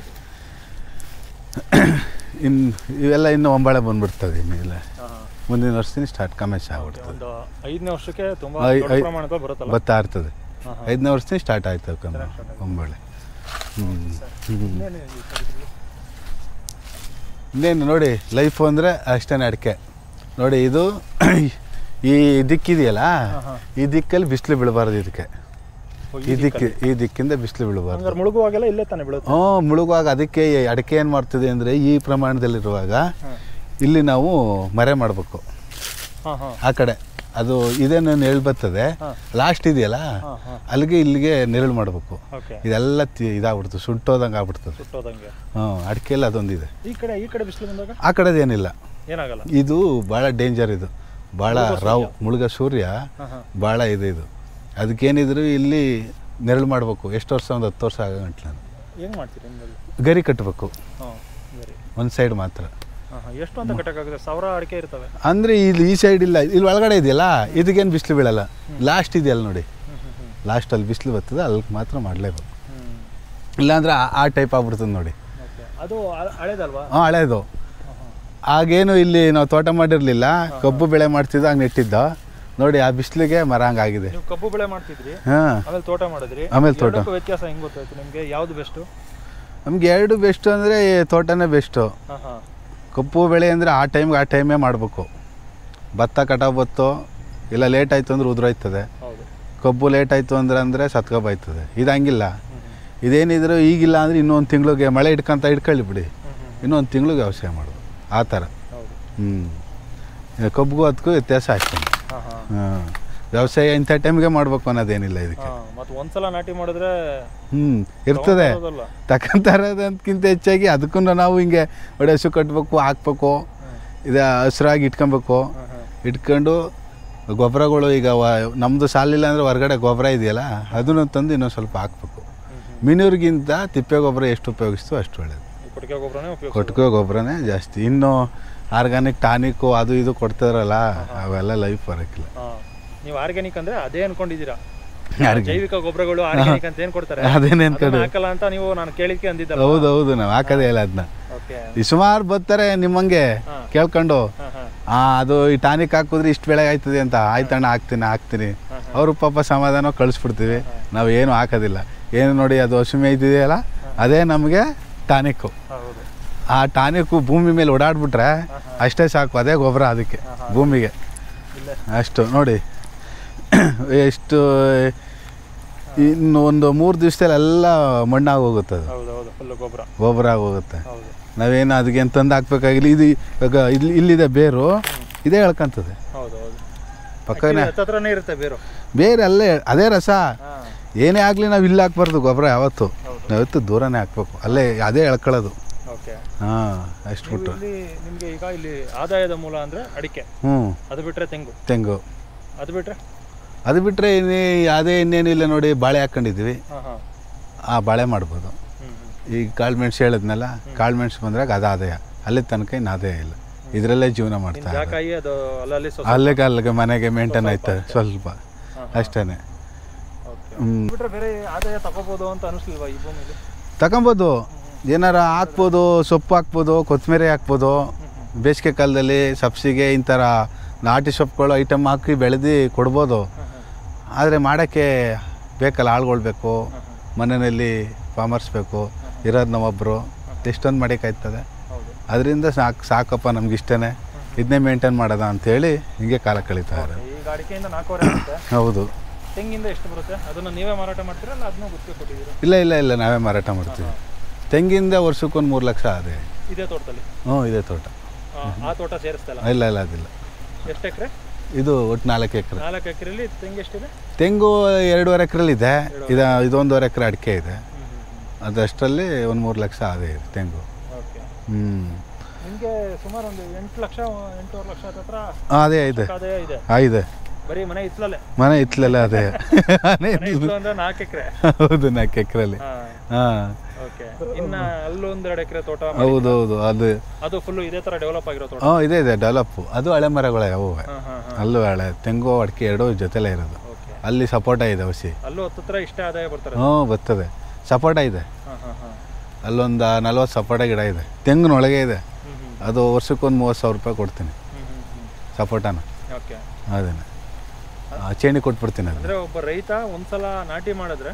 ಇನ್ನು ಇವೆಲ್ಲ ಇನ್ನೂ ಒಂಬಳೆ ಬಂದ್ಬಿಡ್ತದೆ ಇನ್ನು ಇಲ್ಲ
ಹಾಂ ಹಾಂ
ಮುಂದಿನ ವರ್ಷದಿಂದ ಸ್ಟಾರ್ಟ್ ಕಮೆನ್ಸ್ ಆಗ್ಬಿಡ್ತದೆ
ಒಂದು ಐದನೇ ವರ್ಷಕ್ಕೆ ತುಂಬ
ಐ-
ದೊಡ್ಡ
ಐ-
ಪ್ರಮಾಣದಲ್ಲಿ ಬರುತ್ತಲ್ಲ
ಬರ್ತಾ ಇರ್ತದೆ
ಹಾಂ ಹಾಂ
ಐದನೇ ವರ್ಷದಿಂದ ಸ್ಟಾರ್ಟ್ ಆಯ್ತು ಕಮ್ಮಿ
ಚೆನ್ನಾಗಿ start ಆಯ್ತು.
ಒಂಬಳೆ ಹ್ಞೂ
ಇನ್ನೇನು ಈ ಸರಿ ಇದು?
ಇನ್ನೇನು ನೋಡಿ ಲೈಫು ಅಂದರೆ ಅಷ್ಟೇ ಅಡಿಕೆ ನೋಡಿ ಇದು ಈ ದಿಕ್ಕಿದೆಯಲ್ಲ
ಹಾಂ ಹಾಂ
ಈ ದಿಕ್ಕಲ್ಲಿ ಬಿಸಿಲು ಬೀಳಬಾರ್ದು ಇದಕ್ಕೆ
ಓ,
ಈ ದಿಕ್ಕಿ ಈ ದಿಕ್ಕಿಂದ ಬಿಸಿಲು ಬೀಳಬಾರ್ದು
ಹಂಗಾರೆ ಮುಳುಗುವಾಗೆಲ್ಲ ಇಲ್ಲೇ ತಾನೇ ಬೀಳುತ್ತೆ
ಹ್ಞೂ ಮುಳುಗುವಾಗ ಅದಕ್ಕೆ ಈ ಅಡಿಕೆ ಏನು ಮಾಡ್ತಿದೆ ಅಂದರೆ ಈ ಪ್ರಮಾಣದಲ್ಲಿರುವಾಗ
ಹಾಂ
ಇಲ್ಲಿ ನಾವು ಮರೆ ಮಾಡಬೇಕು
ಹಾಂ ಹಾಂ
ಆ ಕಡೆ ಅದು ಇದೇನು ನೆರಳು ಬರ್ತದೆ
ಹಾಂ.
ಲಾಸ್ಟ್ ಇದೆಯಲ್ಲ
ಹಾಂ ಹಾಂ
ಅಲ್ಲಿಗೆ ಇಲ್ಲಿಗೆ ನೆರಳು ಮಾಡಬೇಕು
ಓಕೆ
ಇದೆಲ್ಲ ತಿ ಇದಾಗ್ಬಿಡ್ತದೆ ಸುಟ್ಟೋದಂಗೆ ಆಗ್ಬಿಡ್ತದೆ
ಸುಟ್ಟೋದಂಗೆ
ಹ್ಞೂ ಅಡಿಕೆಯಲ್ಲಿ ಅದೊಂದಿದೆ
ಈ ಕಡೆ ಈ ಕಡೆ ಬಿಸಿಲು ಬಂದಾಗ
ಆ ಕಡೆದೇನಿಲ್ಲ
ಏನಾಗಲ್ಲ
ಇದು ಭಾಳ ಡೇಂಜರ್ ಇದು ಭಾಳ ರಾವ್ ಮುಳುಗ ಸೂರ್ಯ
ಹಾಂ ಹಾಂ
ಭಾಳ ಇದೆ ಇದು ಅದಕ್ಕೇನಿದ್ರು ಇಲ್ಲಿ ನೆರಳು ಮಾಡಬೇಕು ಎಷ್ಟು ವರ್ಷ ಒಂದು ಹತ್ತು ವರ್ಷ ಆಗಂಟ್ಲ
ಹೆಂಗೆ ಮಾಡ್ತೀರಿ ನಿಮ್ಮಲ್ಲಿ
ಗರಿ ಕಟ್ಟಬೇಕು
ಹಾಂ ಸರಿ
ಒಂದು ಸೈಡ್ ಮಾತ್ರ
ಹಾಂ ಹಾಂ ಎಷ್ಟು ಅಂತ ಕಟ್ಟಕ್ಕಾಗುತ್ತೆ ಸಾವಿರ ಅಡಿಕೆ ಇರ್ತವೆ
ಅಂದರೆ ಇಲ್ಲಿ ಈ ಸೈಡ್ ಇಲ್ಲ ಇಲ್ಲಿ ಒಳಗಡೆ ಇದೆಯಲ್ಲ ಇದಕ್ಕೇನು ಬಿಸಿಲು ಬೀಳಲ್ಲ ಲಾಸ್ಟ್ ಇದೆಯಲ್ಲ ನೋಡಿ
ಹ್ಞೂ ಹ್ಞೂ ಹ್ಞೂ
ಲಾಸ್ಟಲ್ಲಿ ಬಿಸಿಲು ಬರ್ತದೆ ಅಲ್ಲಿಗೆ ಮಾತ್ರ ಮಾಡಲೇಬೇಕು
ಹ್ಞೂ
ಇಲ್ಲಾಂದ್ರೆ ಆ- ಆ ಟೈಪ್ ಆಗ್ಬಿಡ್ತದೆ ನೋಡಿ
ಓಕೆ ಅದು ಹಳ- ಹಳೇದಲ್ವಾ
ಹಾಂ ಹಳೇದು
ಹಾಂ ಹಾಂ
ಆಗೇನು ಇಲ್ಲಿ ನಾವು ತೋಟ ಮಾಡಿರಲಿಲ್ಲ ಕಬ್ಬು ಬೆಳೆ ಮಾಡ್ತಿದ್ದ ಹಂಗೆ ನೆಟ್ಟಿದ್ದ ನೋಡಿ ಆ ಬಿಸಿಲಿಗೆ ಮರ ಹಂಗಾಗಿದೆ
ನೀವು ಕಬ್ಬು ಬೆಳೆ ಮಾಡ್ತಿದ್ರಿ
ಹಾಂ
ಆಮೇಲೆ ತೋಟ ಮಾಡಿದ್ರಿ
ಆಮೇಲೆ ತೋಟ.
ಎರಡಕ್ಕೂ ವ್ಯತ್ಯಾಸ ಹೆಂಗೆ ಗೊತ್ತಾಯ್ತು ನಿಮಗೆ ಯಾವುದು ಬೆಸ್ಟು
ನಮ್ಗೆ ಎರಡು ಬೆಸ್ಟು ಅಂದರೆ ತೋಟನೇ ಬೆಸ್ಟು
ಹಾಂ ಹಾಂ
ಕಪ್ಪು ಬೆಳೆ ಅಂದರೆ ಆ ಟೈಮ್ಗೆ ಆ ಟೈಮೇ ಮಾಡಬೇಕು ಭತ್ತ ಕಟಾವು ಬತ್ತು ಇಲ್ಲ ಲೇಟ್ ಆಯಿತು ಅಂದ್ರೆ ಉದುರೋಯ್ತದೆ
ಹೌದು
ಕಬ್ಬು ಲೇಟ್ ಆಯಿತು ಅಂದ್ರೆ ಅಂದರೆ ಸತ್ಕೊಬಾಯ್ತದೆ ಇದು ಹಂಗಿಲ್ಲ
ಹ್ಞೂ ಹ್ಞೂ
ಇದೇನಿದ್ರು ಈಗಿಲ್ಲ ಅಂದರೆ ಇನ್ನೊಂದು ತಿಂಗಳಿಗೆ ಮಳೆ ಇಟ್ಕೊಂತ ಇಟ್ಕೊಳ್ಳಿ ಬಿಡಿ
ಹ್ಞೂ ಹ್ಞೂ
ಇನ್ನೊಂದು ತಿಂಗಳಿಗೆ ವ್ಯವಸಾಯ ಮಾಡ್ಬೋದು ಆ ಥರ
ಹೌದು
ಹ್ಞೂ ಕಬ್ಬಿಗೂ ಅದಕ್ಕೂ ವ್ಯತ್ಯಾಸ ಅಷ್ಟೇ
ಹಾಂ ಹಾಂ
ಹಾಂ ವ್ಯವಸಾಯ ಇಂಥ ಟೈಮ್ಗೆ ಮಾಡ್ಬೇಕು ಅನ್ನೋದೇನಿಲ್ಲ ಇದಕ್ಕೆ
ಹಾಂ ಮತ್ತು ಒಂದ್ಸಲ ನಾಟಿ ಮಾಡಿದ್ರೆ
ಹ್ಞೂ ಇರ್ತದೆ
ತಗೊಂಡ್ ಬರೋದಲ್ಲ.
ತಕ್ಕಂತಾರದಕ್ಕಿಂತ ಹೆಚ್ಚಾಗಿ ಅದಕ್ಕೂ ನಾವು ಹಿಂಗೆ ಒಡೆ ಹಸು ಕಟ್ಟಬೇಕು ಹಾಕ್ಬೇಕು ಇದು ಹಸ್ರಾಗಿ ಇಟ್ಕೊಬೇಕು
ಹಾಂ ಹಾಂ
ಇಟ್ಕೊಂಡು ಗೊಬ್ಬರಗಳು ಈಗ ವ ನಮ್ಮದು ಸಾಲಿಲ್ಲ ಅಂದರೆ ಹೊರಗಡೆ ಗೊಬ್ಬರ ಇದೆಯಲ್ಲ ಅದನ್ನು ತಂದು ಇನ್ನೊಂದು ಸ್ವಲ್ಪ ಹಾಕ್ಬೇಕು ಮಿನೂರಿಗಿಂತ ತಿಪ್ಪೆ ಗೊಬ್ಬರ ಎಷ್ಟು ಉಪಯೋಗಿಸ್ತೋ ಅಷ್ಟು ಒಳ್ಳೆಯದು
ಈ ಕೊಟ್ಟಿಗೆ ಗೊಬ್ಬರನೇ ಉಪಯೋಗ
ಕೊಟ್ಟಿಗೆ ಗೊಬ್ಬರನೇ ಜಾಸ್ತಿ ಇನ್ನು ಆರ್ಗಾನಿಕ್ ಟಾನಿಕ್ಕು ಅದು ಇದು ಕೊಡ್ತಾರಲ್ಲ ಅವೆಲ್ಲ ಲೈಫ್ ಬರೋಕ್ಕಿಲ್ಲ
ಹಾಂ ನೀವು ಆರ್ಗ್ಯಾನಿಕ್ ಅಂದ್ರೆ ಅದೇ ಅನ್ಕೊಂಡಿದ್ದೀರಾ
Organic.
ಜೈವಿಕ ಗೊಬ್ಬರಗಳು ಆರ್ಗ್ಯಾನಿಕ್ ಅಂತ ಏನ್ ಕೊಡ್ತಾರೆ
ಅದೇನೇ
ಅದನ್ನ ಹಾಕಲ್ಲ ಅಂತ ನೀವು ನಾನು ಕೇಳಿದ್ಕೆ ಅಂದಿದ್ದಲ್ಲ
ಹೌದು ಹೌದು ನಾವು ಹಾಕೋದೇ ಇಲ್ಲ ಅದನ್ನ
ಓಕೆ
ಈ ಸುಮಾರು ಬರ್ತಾರೆ ನಿಮ್ಮಂಗೆ
ಹಾ.
ಕೇಳ್ಕೊಂಡು
ಹಾಂ ಹಾಂ
ಆ ಅದು ಈ ಟಾನಿಕ್ ಹಾಕಿದ್ರೆ ಇಷ್ಟು ಬೆಳೆ ಆಯ್ತದೆ ಅಂತ ಆಯ್ತಣ್ಣ ಹಾಕ್ತೀನಿ ಹಾಕ್ತೀನಿ ಅವರು ಪಾಪ ಸಮಾಧಾನ ಕಳಿಸ್ಬಿಡ್ತೀವಿ ನಾವು ಏನು ಹಾಕೋದಿಲ್ಲ ಏನು ನೋಡಿ ಅದು ಹಸುಮೆ ಇದೆಯಲ್ಲ ಅದೇ ನಮಗೆ ಟಾನಿಕ್ಕು
ಹೌದು
ಆ ಟಾನಿಕ್ಕು ಭೂಮಿ ಮೇಲೆ ಓಡಾಡ್ಬಿಟ್ರೆ ಅಷ್ಟೇ ಸಾಕು ಅದೇ ಗೊಬ್ಬರ ಅದಕ್ಕೆ ಭೂಮಿಗೆ
ಇಲ್ಲೇ
ಅಷ್ಟು ನೋಡಿ ಎಷ್ಟು ಇನ್ನು ಒಂದು ಮೂರು ದಿವಸದಲ್ಲಿ ಎಲ್ಲ ಮಣ್ಣಾಗಿ ಹೋಗುತ್ತೆ ಅದು
ಹೌದು ಹೌದು ಫುಲ್ಲು ಗೊಬ್ಬರ
ಗೊಬ್ಬರ ಆಗೋಗುತ್ತೆ
ಹೌದು
ನಾವೇನು ಅದಕ್ಕೆ ತಂದು ಹಾಕ್ಬೇಕಾಗಿಲ್ಲ ಇದು ಇವಾಗ ಇಲ್ಲಿ ಇಲ್ಲಿದೆ ಬೇರು ಇದೇ ಎಳ್ಕೊಂತದೆ
ಹೌದು ಹೌದು
ಪಕ್ಕನೇ
ಹತ್ರನೇ ಇರುತ್ತೆ ಬೇರು
ಬೇರೆ ಅಲ್ಲೇ ಅದೇ ರಸ
ಹಾಂ
ಏನೇ ಆಗಲಿ ನಾವು ಇಲ್ಲಿ ಹಾಕ್ಬಾರ್ದು ಗೊಬ್ಬರ ಯಾವತ್ತು
ಹೌದು.
ಯಾವತ್ತು ದೂರನೇ ಹಾಕ್ಬೇಕು ಅಲ್ಲೇ ಅದೇ ಎಳ್ಕೊಳ್ಳೋದು
ಓಕೆ
ಹಾಂ ಅಷ್ಟು
ನೀವು
ಬಿಟ್ಟು
ಇಲ್ಲಿ ನಿಮಗೆ ಈಗ ಇಲ್ಲಿ ಆದಾಯದ ಮೂಲ ಅಂದ್ರೆ ಅಡಿಕೆ
ಹ್ಞೂ
ಅದು ಬಿಟ್ರೆ ತೆಂಗು
ತೆಂಗು
ಅದು ಬಿಟ್ರೆ
ಅದು ಬಿಟ್ಟರೆ ಇನ್ನೇ ಅದೇ ಇನ್ನೇನಿಲ್ಲ ನೋಡಿ ಬಾಳೆ ಹಾಕ್ಕೊಂಡಿದ್ವಿ
ಹಾಂ ಹಾಂ
ಆ ಬಾಳೆ ಮಾಡ್ಬೋದು
ಹ್ಞೂ ಹ್ಞೂ
ಈಗ ಕಾಳು ಮೆಣಸು ಹೇಳಿದ್ನಲ್ಲ ಕಾಳು ಮೆಣಸು ಬಂದಾಗ ಅದು ಆದಾಯ ಅಲ್ಲಿ ತನಕ ಇನ್ನು ಆದಾಯ ಇಲ್ಲ ಇದರಲ್ಲೇ ಜೀವನ ಮಾಡ್ತಾ ಇರೋದು.
ಜಾಕಾಯಿ ಅದು ಅಲ್ಲಲ್ಲಿ ಸ್ವಲ್ಪ
ಅಲ್ಲಿಗೆ ಅಲ್ಲಿಗೆ ಮನೆಗೆ ಮೇಂಟೈನ್ ಆಯ್ತದೆ ಸ್ವಲ್ಪ ಅಷ್ಟೇ
ಓಕೆ
ಹ್ಞೂ
ಬಿಟ್ರೆ ಬೇರೆ ಆದಾಯ ತಗೋಬೋದು ಅಂತ ಅನಿಸ್ಲಿಲ್ವಾ ಈ ಭೂಮಿಲಿ
ತಗೊಬೋದು ಏನಾರ ಹಾಕ್ಬೋದು ಸೊಪ್ಪು ಹಾಕ್ಬೋದು ಕೊತ್ತಂಬರಿ ಹಾಕ್ಬೋದು ಬೇಸಿಗೆ ಕಾಲದಲ್ಲಿ ಸಬ್ಸಿಗೆ ಈ ಥರ ನಾಟಿ ಸೊಪ್ಪುಗಳು ಐಟಮ್ ಹಾಕಿ ಬೆಳೆದು ಕೊಡ್ಬೋದು ಆದರೆ ಮಾಡೋಕ್ಕೆ ಬೇಕಲ್ಲ ಆಳ್ಗಳು ಬೇಕು ಮನೆಯಲ್ಲಿ ಫಾರ್ಮರ್ಸ್ ಬೇಕು ಇರೋದು ನಾವೊಬ್ಬರು ಎಷ್ಟೊಂದು ಮಾಡೋಕ್ಕಾಯ್ತದೆ
ಹೌದು
ಅದರಿಂದ ಸಾಕು ಸಾಕಪ್ಪ ನಮ್ಗೆ ಇಷ್ಟನೇ ಇದನ್ನೇ ಮೇಂಟೈನ್ ಮಾಡೋದ ಅಂಥೇಳಿ ಹಿಂಗೆ ಕಾಲ ಕಳೀತಾ ಇರೋದು
ಈಗ ಅಡಿಕೆಯಿಂದ ನಾಲ್ಕೂವರೆ ಆಗುತ್ತೆ
ಹೌದು
ತೆಂಗಿಂದ ಎಷ್ಟು ಬರುತ್ತೆ ಅದನ್ನ ನೀವೇ ಮಾರಾಟ ಮಾಡ್ತೀರಾ ಅಲ್ಲ ಅದನ್ನ ಗುತ್ತಿಗೆ ಕೊಟ್ಟಿದ್ದೀರಾ
ಇಲ್ಲ ಇಲ್ಲ ಇಲ್ಲ ನಾವೇ ಮಾರಾಟ ಮಾಡ್ತೀವಿ ತೆಂಗಿಂದ ವರ್ಷಕ್ಕೊಂದು ಮೂರು ಲಕ್ಷ ಅದೇ
ಇದೇ ತೋಟದಲ್ಲಿ
ಹ್ಞೂ ಇದೆ ತೋಟ
ಆ, ಆ ತೋಟ ಸೇರಿಸ್ತಲ್ಲ
ಇಲ್ಲ ಇಲ್ಲ ಅದಿಲ್ಲ
ಎಷ್ಟು ಎಕರೆ
ಇದು ಒಟ್ಟು ನಾಲ್ಕು ಎಕರೆ
ನಾಲ್ಕು ಎಕರೆಲಿ ತೆಂಗು ಎಷ್ಟಿದೆ
ತೆಂಗು ಎರಡೂವರೆ ಎಕರೆಲಿದೆ ಇದು ಇದೊಂದುವರೆ ಎಕರೆ ಅಡಿಕೆ ಇದೆ
ಹ್ಞೂ ಹ್ಞೂ
ಅದಷ್ಟರಲ್ಲಿ ಒಂದು ಮೂರು ಲಕ್ಷ ಅದೇ ಇದೆ ತೆಂಗು
ಓಕೆ
ಹ್ಞೂ
ನಿಮಗೆ ಸುಮಾರು ಒಂದು ಎಂಟು ಲಕ್ಷ ಎಂಟೂವರೆ ಲಕ್ಷ ಹತ್ರ
ಅದೇ ಇದೆ
ಆದಾಯ ಇದೆ
ಆ ಇದೆ
ಬರೀ ಮನೆ ಇತ್ತಲೇ
ಮನೆ ಇತ್ತಲಲ್ಲ ಅದೇ ಮನೆ
ಮನೆ ಇತ್ತು ಅಂದ್ರೆ ನಾಲ್ಕು ಎಕರೆ
ಹೌದು ನಾಲ್ಕು ಎಕರೆಲಿ
ಹಾಂ
ಹಾಂ
ಓಕೆ ಇನ್ನ ಅಲ್ಲೊಂದೆರಡು ಎಕರೆ ತೋಟ
ಹೌದು ಹೌದು ಅದು
ಅದು ಫುಲ್ಲು ಇದೇ ತರ ಡೆವಲಪ್ ಆಗಿರೋ ತೋಟ
ಹ್ಞೂ ಇದೆ ಇದೆ ಡೆವಲಪ್ಪು ಅದು ಹಳೆ ಮರಗಳೇ ಅವು
ಹಾಂ ಹಾಂ ಹಾಂ
ಅಲ್ಲೂ ಹಳೆ ತೆಂಗು ಅಡಿಕೆ ಎರಡೂ ಜೊತೆಲೇ ಇರೋದು
ಓಕೆ
ಅಲ್ಲಿ ಸಪೋಟ ಇದೆ ಹಸಿ
ಅಲ್ಲೂ ಹತ್ತತ್ರ ಇಷ್ಟೇ ಆದಾಯ ಬರ್ತಾರೆ
ಹ್ಞೂ ಬರ್ತದೆ ಸಪೋಟ ಇದೆ
ಹಾಂ ಹಾಂ ಹಾಂ
ಅಲ್ಲೊಂದು ನಲ್ವತ್ತು ಸಪೋಟ ಗಿಡ ಇದೆ ತೆಂಗಿನೊಳಗೆ ಇದೆ
ಹ್ಞೂ ಹ್ಞೂ
ಅದು ವರ್ಷಕ್ಕೊಂದು ಮೂವತ್ತು ಸಾವಿರ ರೂಪಾಯಿ ಕೊಡ್ತೀನಿ
ಹ್ಞೂ ಹ್ಞೂ ಹ್ಞೂ
ಸಪೋಟನ
ಓಕೆ
ಅದೇನೆ ಆ, ಚೇಣಿ ಕೊಟ್ಬಿಡ್ತೀನಿ ಅದು
ಅಂದ್ರೆ ಒಬ್ಬ ರೈತ ಒಂದ್ಸಲ ನಾಟಿ ಮಾಡಿದ್ರೆ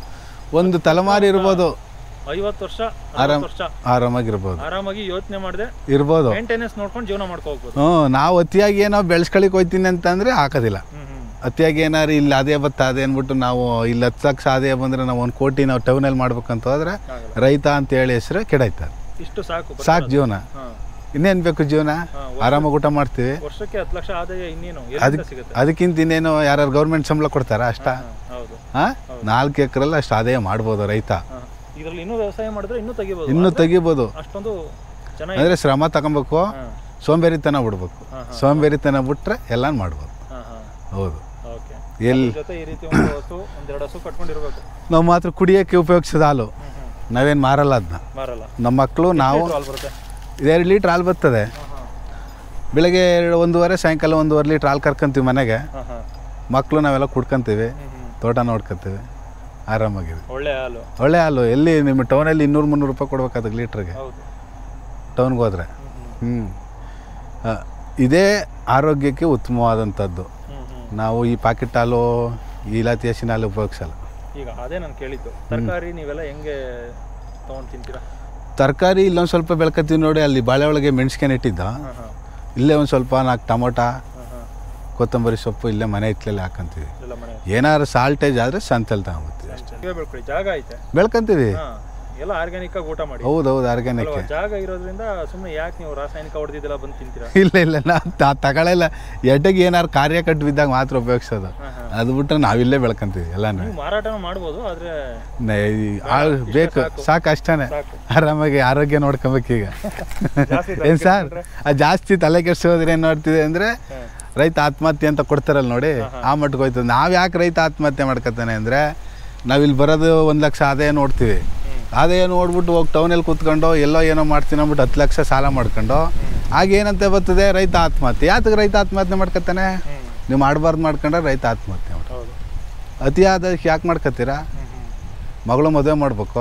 ಒಂದು ತಲೆಮಾರು ಇರ್ಬೋದು
ಐವತ್ತು ವರ್ಷ
ಆರಾಮ್
ಅರವತ್ತು ವರ್ಷ
ಆರಾಮಾಗಿರ್ಬೋದು
ಆರಾಮಾಗಿ ಯೋಚನೆ ಮಾಡದೆ
ಇರ್ಬೋದು
ಮೇಂಟೆನೆನ್ಸ್ ನೋಡ್ಕೊಂಡು ಜೀವನ ಮಾಡ್ಕೊ ಹೋಗ್ಬೋದು
ಹ್ಞೂ ನಾವು ಅತಿಯಾಗಿ ಏನೋ ಬೆಳೆಸ್ಕೊಳಿಕ್ ಹೋಯ್ತೀನಿ ಅಂತಂದರೆ ಹಾಕೋದಿಲ್ಲ
ಹ್ಮ್ ಹ್ಮ್
ಅತಿಯಾಗಿ ಏನಾರು ಇಲ್ಲಿ ಅದೇ ಬತ್ತ ಅದೇ ಅಂದ್ಬಿಟ್ಟು ನಾವು ಇಲ್ಲಿ ಹತ್ತು ಲಕ್ಷ ಅದೇ ಬಂದರೆ ನಾವು ಒಂದು ಕೋಟಿ ನಾವು ಟೌನಲ್ಲಿ ಮಾಡ್ಬೇಕಂತ ಹೋದ್ರೆ
ಆಗಲ್ಲ
ರೈತ ಅಂತ ಹೇಳಿ ಹೆಸರು ಕೆಡಾಯ್ತಾರೆ
ಇಷ್ಟು ಸಾಕು
ಸಾಕು ಜೀವನ
ಹಾಂ
ಇನ್ನೇನು ಬೇಕು ಜೀವನ
ಹಾಂ
ಆರಾಮಾಗಿ ಊಟ ಮಾಡ್ತೀವಿ
ವರ್ಷಕ್ಕೆ ಹತ್ತು ಲಕ್ಷ ಆದಾಯ ಇನ್ನೇನು ಎಲ್ಲಿಂದ
ಅದಕ್ಕೆ
ಸಿಗುತ್ತೆ
ಅದಕ್ಕಿಂತ ಇನ್ನೇನು ಯಾರು ಗೌರ್ಮೆಂಟ್ ಸಂಬಳ ಕೊಡ್ತಾರಾ ಅಷ್ಟ
ಹಾಂ, ಹೌದು
ಹಾಂ ನಾಲ್ಕು ಎಕರೆಲ್ಲ ಅಷ್ಟು ಆದಾಯ ಮಾಡ್ಬೋದು ರೈತ
ಹಾಂ ಇದರಲ್ಲಿ ಇನ್ನೂ ವ್ಯವಸಾಯ ಮಾಡಿದ್ರೆ ಇನ್ನೂ ತೆಗಿಬೋದು
ಇನ್ನೂ ತೆಗಿಬೋದು
ಅಷ್ಟೊಂದು ಚೆನ್ನಾಗಿ
ಅಂದರೆ ಶ್ರಮ ತಗೊಬೇಕು
ಹಾಂ
ಸೋಂಬೇರಿತನ ಬಿಡ್ಬೇಕು
ಹಾಂ ಹಾಂ
ಸೋಂಬೇರಿತನ ಬಿಟ್ರೆ ಎಲ್ಲ ಮಾಡ್ಬೋದು
ಹಾಂ ಹಾಂ
ಹೌದು
ಓಕೆ
ಎಲ್ಲಿ
ಜೊತೆ ಈ ರೀತಿ ಒಂದು ಹಸು ಒಂದೆರಡು ಹಸು ಕಟ್ಕೊಂಡಿರ್ಬೇಕು
ನಾವು ಮಾತ್ರ ಕುಡಿಯೋಕ್ಕೆ ಉಪಯೋಗಿಸೋದು ಹಾಲು
ಹ್ಮ್ ಹ್ಮ್
ನಾವೇನು ಮಾರಲ್ಲ ಅದನ್ನ
ಮಾರಲ್ಲ
ನಮ್ಮ ಮಕ್ಕಳು ನಾವು
ಎಷ್ಟು ಹಾಲು ಬರುತ್ತೆ
ಎರಡು ಲೀಟ್ರ್ ಹಾಲು ಬರ್ತದೆ
ಹಾಂ ಹಾಂ
ಬೆಳಗ್ಗೆ ಎರಡು ಒಂದೂವರೆ ಸಾಯಂಕಾಲ ಒಂದೂವರೆ ಲೀಟ್ರ್ ಹಾಲು ಕರ್ಕೊಂತೀವಿ ಮನೆಗೆ
ಹಾಂ ಹಾಂ
ಮಕ್ಕಳು ನಾವೆಲ್ಲ ಕುಡ್ಕೊಂತೀವಿ
ಹ್ಮ್ ಹ್ಮ್
ತೋಟ ನೋಡ್ಕೊತೀವಿ ಆರಾಮಾಗಿದೆ
ಒಳ್ಳೆ ಹಾಲು
ಒಳ್ಳೆ ಹಾಲು ಎಲ್ಲಿ ನಿಮ್ಮ ಟೌನಲ್ಲಿ ಇನ್ನೂರು ಮುನ್ನೂರು ರೂಪಾಯಿ ಕೊಡ್ಬೇಕು ಅದಕ್ಕೆ ಲೀಟ್ರಿಗೆ
ಹೌದು
ಟೌನ್ಗೆ ಹೋದ್ರೆ
ಹ್ಮ್ ಹ್ಮ್
ಹ್ಞೂ ಇದೇ ಆರೋಗ್ಯಕ್ಕೆ ಉತ್ತಮವಾದಂಥದ್ದು
ಹ್ಮ್ ಹ್ಮ್
ನಾವು ಈ ಪಾಕೆಟ್ ಹಾಲು ಈ ಇಲಾತಿ ಹಸಿನ ಹಾಲು ಉಪಯೋಗಿಸಲ್ಲ
ಈಗ ಅದೇ ನಾನು ಕೇಳಿದ್ದು ತರಕಾರಿ ನೀವೆಲ್ಲ ಹೆಂಗೆ ತೊಗೊಂಡು ತಿಂತೀರಾ
ತರಕಾರಿ ಇಲ್ಲೊಂದು ಸ್ವಲ್ಪ ಬೆಳ್ಕೊತೀವಿ ನೋಡಿ ಅಲ್ಲಿ ಬಾಳೆ ಒಳಗೆ ಮೆಣಸಿಗೆ ನೆಟ್ಟಿದ್ದ
ಹಾಂ ಹಾಂ
ಇಲ್ಲೇ ಒಂದು ಸ್ವಲ್ಪ ನಾಲ್ಕು ಟೊಮೊಟ
ಹಾಂ ಹಾಂ
ಕೊತ್ತಂಬರಿ ಸೊಪ್ಪು ಇಲ್ಲೇ ಮನೆ ಹಿತ್ಲಲ್ಲಿ ಹಾಕೊಂತೀವಿ
ಎಲ್ಲ ಮನೆ
ಏನಾದ್ರು ಸಾಲ್ಟೇಜ್ ಆದರೆ ಸಂತೆಲಿ ತಗೊಂಬರ್ತೀವಿ
ನೀವೇ ಬೆಳ್ಕೊಳ್ಳಿ ಜಾಗ ಐತೆ
ಬೆಳ್ಕೊಂತೀವಿ
ಹಾಂ ಎಲ್ಲ ಆರ್ಗ್ಯಾನಿಕ್ ಆಗಿ ಊಟ ಮಾಡಿ
ಹೌದು ಹೌದು ಆರ್ಗ್ಯಾನಿಕ್
ಅಲ್ವಾ? ಜಾಗ ಇರೋದ್ರಿಂದ ಸುಮ್ಮನೆ ಯಾಕೆ ನೀವು ರಾಸಾಯನಿಕ ಹೊಡೆದಿದ್ದೆಲ್ಲ ಬಂದು ತಿಂತೀರಾ
ಇಲ್ಲ ಇಲ್ಲ ನಾವು ತಗೊಳ್ಳಲ್ಲ ಎಡ್ಡೆಗೆ ಏನಾರು ಕಾರ್ಯ ಕಟ್ಟು ಬಿದ್ದಾಗ ಮಾತ್ರ ಉಪಯೋಗಿಸೋದು
ಹಾ, ಹಾ.
ಅದು ಬಿಟ್ಟರೆ ನಾವಿಲ್ಲೇ ಬೆಳ್ಕೊಂತೀವಿ ಎಲ್ಲಾನು
ನೀವು ಮಾರಾಟನೂ ಮಾಡ್ಬೋದು ಆದ್ರೆ
ನ- ಈ ಆಳ್ ಬೇಕು ಸಾಕು ಅಷ್ಟೇ
ಸಾಕು
ಆರಾಮಾಗಿ ಆರೋಗ್ಯ ನೋಡ್ಕೊಬೇಕೀಗ
ಜಾಸ್ತಿ
ಏನು ಸರ್ ಅದು ಜಾಸ್ತಿ ತಲೆ ಕೆಡ್ಸೋದ್ರೆ ಏನು ಮಾಡ್ತಿದೆ ಅಂದರೆ
ಹಾ.
ರೈತ ಆತ್ಮಹತ್ಯೆ ಅಂತ ಕೊಡ್ತಾರಲ್ಲ ನೋಡಿ ಆ ಮಟ್ಟಿಗೆ ಹೋಯ್ತು ನಾವು ಯಾಕೆ ರೈತ ಆತ್ಮಹತ್ಯೆ ಮಾಡ್ಕೊತಾನೆ ಅಂದರೆ ನಾವಿಲ್ಲಿ ಬರೋದು ಒಂದು ಲಕ್ಷ ಆದಾಯ ನೋಡ್ತೀವಿ ಆದಾಯ ನೋಡ್ಬಿಟ್ಟು ಹೋಗಿ ಟೌನಲ್ಲಿ ಕೂತ್ಕೊಂಡು ಎಲ್ಲೋ ಏನೋ ಮಾಡ್ತೀನಿ ಅಂದ್ಬಿಟ್ಟು ಹತ್ತು ಲಕ್ಷ ಸಾಲ ಮಾಡ್ಕೊಂಡು ಆಗ ಏನಂತ ಬರ್ತದೆ ರೈತ ಆತ್ಮಹತ್ಯೆ ಯಾತಕ್ಕೆ ರೈತ ಆತ್ಮಹತ್ಯೆ ಮಾಡ್ಕೊತಾನೆ
ಹ್ಮ್
ನೀವು ಮಾಡಬಾರ್ದು ಮಾಡ್ಕೊಂಡ್ರೆ ರೈತ ಆತ್ಮಹತ್ಯೆ ಮಾಡಿ
ಹೌದು
ಅತಿಯಾದಕ್ಕೆ ಯಾಕೆ ಮಾಡ್ಕೊತೀರಾ
ಹ್ಮ್ ಹ್ಮ್
ಮಗಳು ಮದುವೆ ಮಾಡಬೇಕು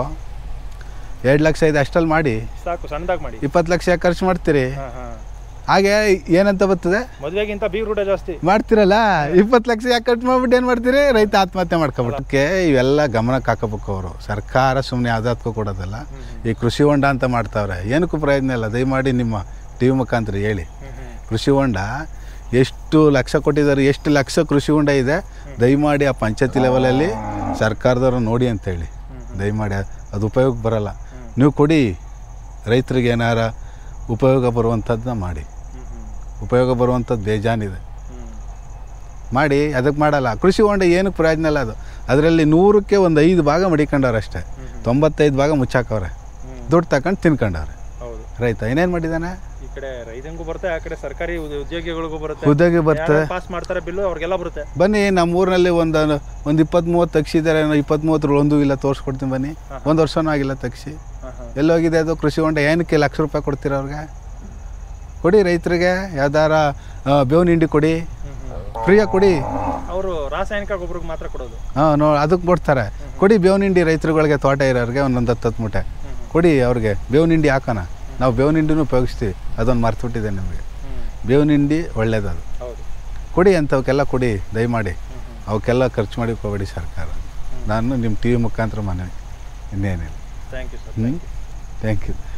ಎರಡು ಲಕ್ಷ ಇದೆ ಅಷ್ಟಲ್ಲಿ ಮಾಡಿ
ಸಾಕು ಸಣ್ಣದಾಗಿ ಮಾಡಿ
ಇಪ್ಪತ್ತು ಲಕ್ಷ ಯಾಕೆ ಖರ್ಚು ಮಾಡ್ತೀರಿ
ಹಾ ಹಾ
ಹಾಗೆ ಏನಂತ ಬರ್ತದೆ
ಮದುವೆಗಿಂತ ಬೀಗ್ ರೂಢ ಜಾಸ್ತಿ
ಮಾಡ್ತಿರಲ್ಲ ಇಪ್ಪತ್ತು ಲಕ್ಷ ಯಾಕೆ ಖರ್ಚು ಮಾಡ್ಬಿಟ್ಟು ಏನು ಮಾಡ್ತೀರಿ ರೈತ ಆತ್ಮಹತ್ಯೆ ಮಾಡ್ಕೊಬಿಟ್ಟಕ್ಕೆ ಇವೆಲ್ಲ ಗಮನಕ್ಕೆ ಹಾಕೋಬೇಕು ಅವರು ಸರ್ಕಾರ ಸುಮ್ಮನೆ ಯಾವುದಕ್ಕೂ ಕೊಡೋದಲ್ಲ ಈ ಕೃಷಿ ಹೊಂಡ ಅಂತ ಮಾಡ್ತಾವ್ರೆ ಏನಕ್ಕೂ ಪ್ರಯೋಜನ ಇಲ್ಲ ದಯಮಾಡಿ ನಿಮ್ಮ ಟಿ ವಿ ಮುಖಾಂತರ ಹೇಳಿ
ಹ್ಮ್ ಹ್ಮ್
ಕೃಷಿ ಹೊಂಡ ಎಷ್ಟು ಲಕ್ಷ ಕೊಟ್ಟಿದ್ದಾರೆ ಎಷ್ಟು ಲಕ್ಷ ಕೃಷಿ ಹೊಂಡ ಇದೆ ದಯಮಾಡಿ ಆ ಪಂಚಾಯತಿ ಲೆವೆಲಲ್ಲಿ ಸರ್ಕಾರದವರು ನೋಡಿ ಅಂತೇಳಿ ದಯಮಾಡಿ ಅದು ಉಪಯೋಗಕ್ಕೆ ಬರಲ್ಲ ನೀವು ಕೊಡಿ ರೈತರಿಗೆ ಏನಾರ ಉಪಯೋಗ ಬರುವಂಥದ್ದನ್ನ ಮಾಡಿ
ಹ್ಮ್ ಹ್ಮ್
ಉಪಯೋಗ ಬರುವಂಥದ್ದು ಬೇಜಾನಿದೆ
ಹ್ಮ್
ಮಾಡಿ ಅದಕ್ಕೆ ಮಾಡಲ್ಲ ಕೃಷಿ ಹೊಂಡ ಏನಕ್ಕೆ ಪ್ರಯೋಜನ ಇಲ್ಲ ಅದು ಅದರಲ್ಲಿ ನೂರಕ್ಕೆ ಒಂದು ಐದು ಭಾಗ ಮಡಿಕೊಂಡವ್ರೆ ಅಷ್ಟೇ
ಹ್ಮ್ ಹ್ಮ್
ತೊಂಬತ್ತೈದು ಭಾಗ ಮುಚ್ಚಾಕವ್ರೆ
ಹ್ಮ್
ದುಡ್ಡು ತಗೊಂಡು ತಿನ್ಕೊಂಡವ್ರೆ
ಹೌದು
ರೈತ ಏನೇನು ಮಾಡಿದ್ದಾನೆ
ಈ ಕಡೆ ರೈತಂಗೂ ಬರುತ್ತೆ ಆ ಕಡೆ ಸರ್ಕಾರಿ ಉದ್ಯ- ಉದ್ಯೋಗಿಗಳಿಗೂ ಬರುತ್ತೆ
ಉದ್ಯೋಗಿ ಬರ್ತದೆ
ಪಾಸ್ ಮಾಡ್ತಾರೆ ಬಿಲ್ಲು ಅವ್ರಿಗೆಲ್ಲ ಬರುತ್ತೆ
ಬನ್ನಿ ನಮ್ಮ ಊರಿನಲ್ಲಿ ಒಂದು ಒಂದು ಇಪ್ಪತ್ತು ಮೂವತ್ತು ತೆಗ್ಸಿದ್ದಾರೆ ಇಪ್ಪತ್ತು ಮೂವತ್ತು ಒಂದು ಇಲ್ಲ ತೋರಿಸ್ಕೊಡ್ತೀನಿ ಬನ್ನಿ ಒಂದು ವರ್ಷನೂ ಆಗಿಲ್ಲ ತೆಗ್ಸಿ
ಹಾ ಹಾ
ಎಲ್ಲೋಗಿದೆ ಅದು ಕೃಷಿ ಹೊಂಡ ಏನಕ್ಕೆ ಲಕ್ಷ ರೂಪಾಯಿ ಕೊಡ್ತೀರ ಅವ್ರಿಗೆ ಕೊಡಿ ರೈತರಿಗೆ ಯಾವ್ದಾರ ಆ, ಬೇವಿನ ಹಿಂಡಿ ಕೊಡಿ
ಹ್ಮ್ ಹ್ಮ್
ಫ್ರೀಯಾಗಿ ಕೊಡಿ
ಅವರು ರಾಸಾಯನಿಕ ಗೊಬ್ಬರಕ್ಕೆ ಮಾತ್ರ ಕೊಡೋದು
ಹಾಂ ನೋ ಅದಕ್ಕೆ ಕೊಡ್ತಾರೆ ಕೊಡಿ ಬೇವಿನ ಹಿಂಡಿ ರೈತರುಗಳಿಗೆ ತೋಟ ಇರೋರಿಗೆ ಒಂದೊಂದು ಹತ್ತು ಹತ್ತು ಮೂಟೆ
ಹ್ಮ್ ಹ್ಮ್
ಕೊಡಿ ಅವ್ರಿಗೆ ಬೇವಿನ ಹಿಂಡಿ ಹಾಕೋಣ ನಾವು ಬೇವಿನ ಹಿಂಡಿನೂ ಉಪಯೋಗಿಸ್ತೀವಿ ಅದೊಂದು ಮರ್ತುಬಿಟ್ಟಿದೆ ನಿಮಗೆ
ಹ್ಮ್
ಬೇವಿನ ಹಿಂಡಿ ಒಳ್ಳೇದದು
ಹೌದು
ಕೊಡಿ ಅಂಥವಕ್ಕೆಲ್ಲ ಕೊಡಿ ದಯಮಾಡಿ
ಹ್ಮ್ ಹ್ಮ್
ಅವಕ್ಕೆಲ್ಲ ಖರ್ಚು ಮಾಡಿ ಹೋಗಬೇಡಿ ಸರ್ಕಾರ ನಾನು ನಿಮ್ಮ ಟಿ ವಿ ಮುಖಾಂತರ ಮನವಿ ಇನ್ನೇನಿಲ್ಲ
ಥ್ಯಾಂಕ್ ಯು ಸರ್
ಹ್ಞೂ ಥ್ಯಾಂಕ್ ಯು